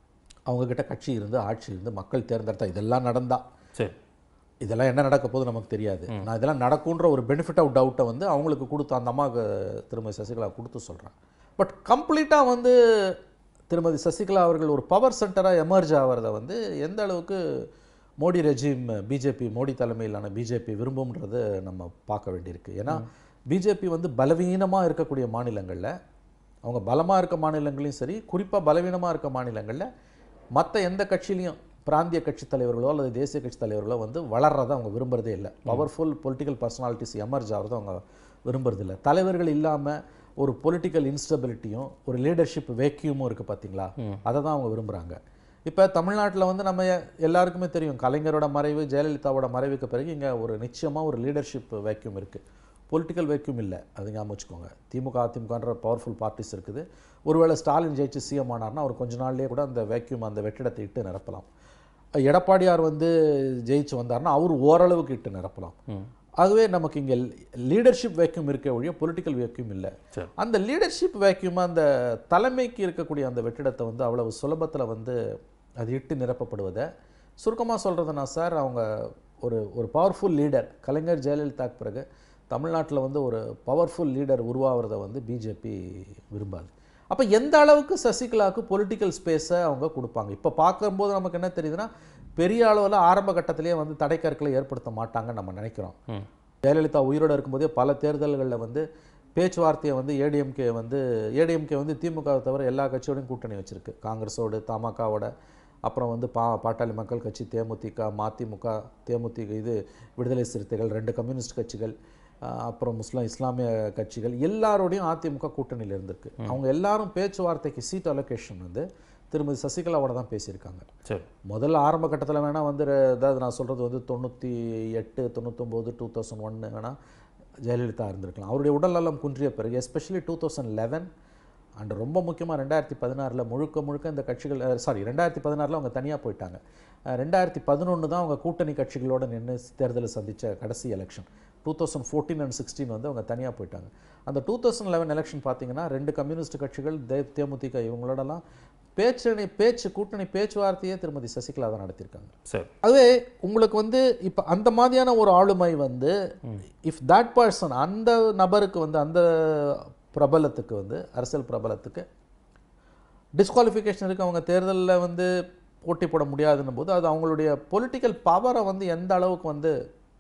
[SPEAKER 3] அவங்கக்கிட்ட கட்சி இருந்து ஆட்சி இருந்து மக்கள் தேர்ந்தெடுத்தா இதெல்லாம் நடந்தா
[SPEAKER 2] சரி
[SPEAKER 3] இதெல்லாம் என்ன நடக்க போகுது நமக்கு தெரியாது நான் இதெல்லாம் நடக்குன்ற ஒரு பெனிஃபிட் ஆஃப் டவுட்டை வந்து அவங்களுக்கு கொடுத்து அந்த அம்மாவுக்கு திருமதி சசிகலா கொடுத்து சொல்கிறேன் பட் கம்ப்ளீட்டாக வந்து திருமதி சசிகலா அவர்கள் ஒரு பவர் சென்டராக எமர்ஜ் ஆகிறத வந்து எந்த அளவுக்கு மோடி ரெஜிம் பிஜேபி மோடி தலைமையிலான பிஜேபி விரும்பும்ன்றது நம்ம பார்க்க வேண்டியிருக்கு ஏன்னா பிஜேபி வந்து பலவீனமாக இருக்கக்கூடிய மாநிலங்களில் அவங்க பலமாக இருக்க மாநிலங்களையும் சரி குறிப்பாக பலவீனமாக இருக்க மாநிலங்களில் மற்ற எந்த கட்சியிலையும் பிராந்திய கட்சி தலைவர்களோ அல்லது தேசிய கட்சி தலைவர்களோ வந்து வளர்றதை அவங்க விரும்புறதே இல்லை பவர்ஃபுல் பொலிட்டிக்கல் பர்சனாலிட்டிஸ் எமர்ஜ் ஆகிறத அவங்க விரும்புறது இல்லை தலைவர்கள் இல்லாமல் ஒரு பொலிட்டிக்கல் இன்ஸ்டபிலிட்டியும் ஒரு லீடர்ஷிப் வேக்கியமும் இருக்குது பார்த்தீங்களா அதை தான் அவங்க விரும்புகிறாங்க இப்போ தமிழ்நாட்டில் வந்து நம்ம எல்லாருக்குமே தெரியும் கலைஞரோட மறைவு ஜெயலலிதாவோட மறைவுக்கு பிறகு இங்கே ஒரு நிச்சயமாக ஒரு லீடர்ஷிப் வேக்யூம் இருக்குது பொலிட்டிக்கல் வேக்யூம் இல்லை அது ஞாபகம் வச்சுக்கோங்க திமுக அதிமுகன்ற பவர்ஃபுல் பார்ட்டிஸ் இருக்குது ஒருவேளை ஸ்டாலின் ஜெயிச்சு சிஎம் ஆனார்னா அவர் கொஞ்ச நாள்லயே கூட அந்த வேக்யூம் அந்த வெற்றிடத்தை இட்டு நிரப்பலாம் எடப்பாடியார் வந்து ஜெயிச்சு வந்தார்னா அவர் ஓரளவுக்கு இட்டு நிரப்பலாம் ஆகவே நமக்கு இங்கே லீடர்ஷிப் வேக்யூம் இருக்க ஒழிய பொலிட்டிக்கல் வேக்யூம் இல்லை
[SPEAKER 2] சரி.
[SPEAKER 3] அந்த லீடர்ஷிப் வேக்யூம் அந்த தலைமைக்கு இருக்கக்கூடிய அந்த வெற்றிடத்தை வந்து அவ்வளவு சுலபத்தில் வந்து அது இட்டு நிரப்பப்படுவதை சுருக்கமாக சொல்கிறதுனா சார் அவங்க ஒரு ஒரு பவர்ஃபுல் லீடர் கலைஞர் ஜெயலலிதாக்கு பிறகு தமிழ்நாட்டில் வந்து ஒரு பவர்ஃபுல் லீடர் உருவாகிறத வந்து பிஜேபி விரும்பாது அப்போ எந்த அளவுக்கு சசிகலாவுக்கு பொலிட்டிக்கல் ஸ்பேஸை அவங்க கொடுப்பாங்க இப்போ பார்க்கும்போது நமக்கு என்ன தெரியுதுன்னா பெரிய அளவில் ஆரம்ப கட்டத்திலேயே வந்து தடைக்கற்களை ஏற்படுத்த மாட்டாங்கன்னு நம்ம நினைக்கிறோம் ஜெயலலிதா உயிரோடு இருக்கும்போதே பல தேர்தல்களில் வந்து பேச்சுவார்த்தையை வந்து ஏடிஎம்கே வந்து ஏடிஎம்கே வந்து திமுகவை தவிர எல்லா கட்சியோடையும் கூட்டணி வச்சிருக்கு காங்கிரஸோடு தமாகவோட அப்புறம் வந்து பா பாட்டாளி மக்கள் கட்சி தேமுதிக மதிமுக தேமுதிக இது விடுதலை சிறுத்தைகள் ரெண்டு கம்யூனிஸ்ட் கட்சிகள் ஆஹ் அப்புறம் முஸ்லிம் இஸ்லாமிய கட்சிகள் எல்லாரோடையும் அதிமுக கூட்டணியில் இருந்திருக்கு அவங்க எல்லாரும் பேச்சுவார்த்தைக்கு சீட் அலோகேஷன் வந்து திருமதி சசிகலாவோட தான் பேசியிருக்காங்க
[SPEAKER 2] சரி
[SPEAKER 3] முதல்ல ஆரம்ப கட்டத்தில் வேணால் வந்து ரெ- அதாவது நான் சொல்கிறது வந்து தொண்ணூற்றி எட்டு தொண்ணூத்தொம்போது டூ தௌசண்ட் ஒன்று வேணால் ஜெயலலிதா இருந்திருக்கலாம் அவருடைய உடல்நலம் குன்றிய பிறகு especially two thousand eleven and ரொம்ப முக்கியமாக ரெண்டாயிரத்தி பதினாறில் முழுக்க முழுக்க இந்த கட்சிகள் சாரி ரெண்டாயிரத்தி பதினாறில் அவங்க தனியாக போயிட்டாங்க அஹ் ரெண்டாயிரத்தி பதினொன்று தான் அவங்க கூட்டணி கட்சிகளோட நின்று தேர்தலை சந்தித்த கடைசி election two thousand fourteen and sixteen வந்து அவங்க தனியாக போயிட்டாங்க அந்த டூ தௌசண்ட் லெவன் எலெக்ஷன் பார்த்தீங்கன்னா ரெண்டு கம்யூனிஸ்ட் கட்சிகள் தே தேமுதிக இவங்களோடலாம் பேச்சணி பேச்சு கூட்டணி பேச்சுவார்த்தையே திருமதி சசிகலா தான் நடத்தியிருக்காங்க
[SPEAKER 2] சரி
[SPEAKER 3] அதுவே உங்களுக்கு வந்து இப்போ அந்த மாதிரியான ஒரு ஆளுமை வந்து இஃப் தட் பர்சன் அந்த நபருக்கு வந்து அந்த பிரபலத்துக்கு வந்து அரசியல் பிரபலத்துக்கு டிஸ்குவாலிஃபிகேஷன் இருக்கு அவங்க தேர்தலில் வந்து போட்டி போட முடியாதுன்னும் போது அது அவங்களுடைய பொலிட்டிக்கல் பவரை வந்து எந்த அளவுக்கு வந்து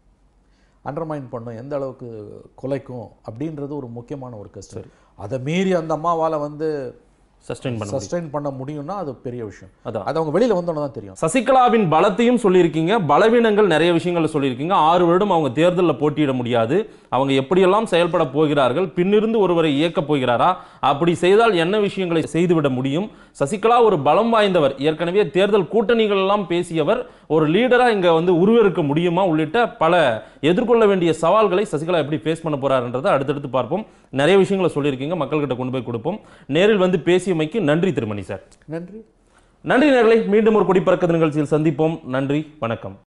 [SPEAKER 3] அண்டர்மைன் பண்ணும் எந்த அளவுக்கு குலைக்கும் அப்படின்றது ஒரு முக்கியமான ஒரு கஷ்டம் அதை மீறி அந்த அம்மாவால் வந்து
[SPEAKER 2] சஸ்டெயின் பண்ண
[SPEAKER 3] சஸ்டைன் பண்ண முடியும்னா அது பெரிய விஷயம்
[SPEAKER 2] அதான்.
[SPEAKER 3] அது அவங்க வெளியில் வந்தோன்னு தான் தெரியும்
[SPEAKER 2] சசிகலாவின் பலத்தையும் சொல்லியிருக்கீங்க பலவீனங்கள் நிறைய விஷயங்கள் சொல்லியிருக்கீங்க ஆறு வருடம் அவங்க தேர்தலில் போட்டியிட முடியாது அவங்க எப்படியெல்லாம் செயல்பட போகிறார்கள் பின்னிருந்து ஒருவரை இயக்கப் போகிறாரா அப்படி செய்தால் என்ன விஷயங்களை செய்துவிட முடியும் சசிகலா ஒரு பலம் வாய்ந்தவர் ஏற்கனவே தேர்தல் கூட்டணிகள் எல்லாம் பேசியவர் ஒரு லீடரா இங்க வந்து உருவெடுக்க முடியுமா உள்ளிட்ட பல எதிர்கொள்ள வேண்டிய சவால்களை சசிகலா எப்படி ஃபேஸ் பண்ண போறாருன்றதை அடுத்தடுத்து பார்ப்போம் நிறைய விஷயங்களை சொல்லியிருக்கீங்க மக்கள்கிட்ட கொண்டு போய் கொடுப்போம் நேரில் வந்து பேசியமைக்கு நன்றி திருமணி சார்
[SPEAKER 3] நன்றி
[SPEAKER 2] நன்றி நேர்களை மீண்டும் ஒரு குடிப்பறக்க நிகழ்ச்சியில் சந்திப்போம் நன்றி வணக்கம்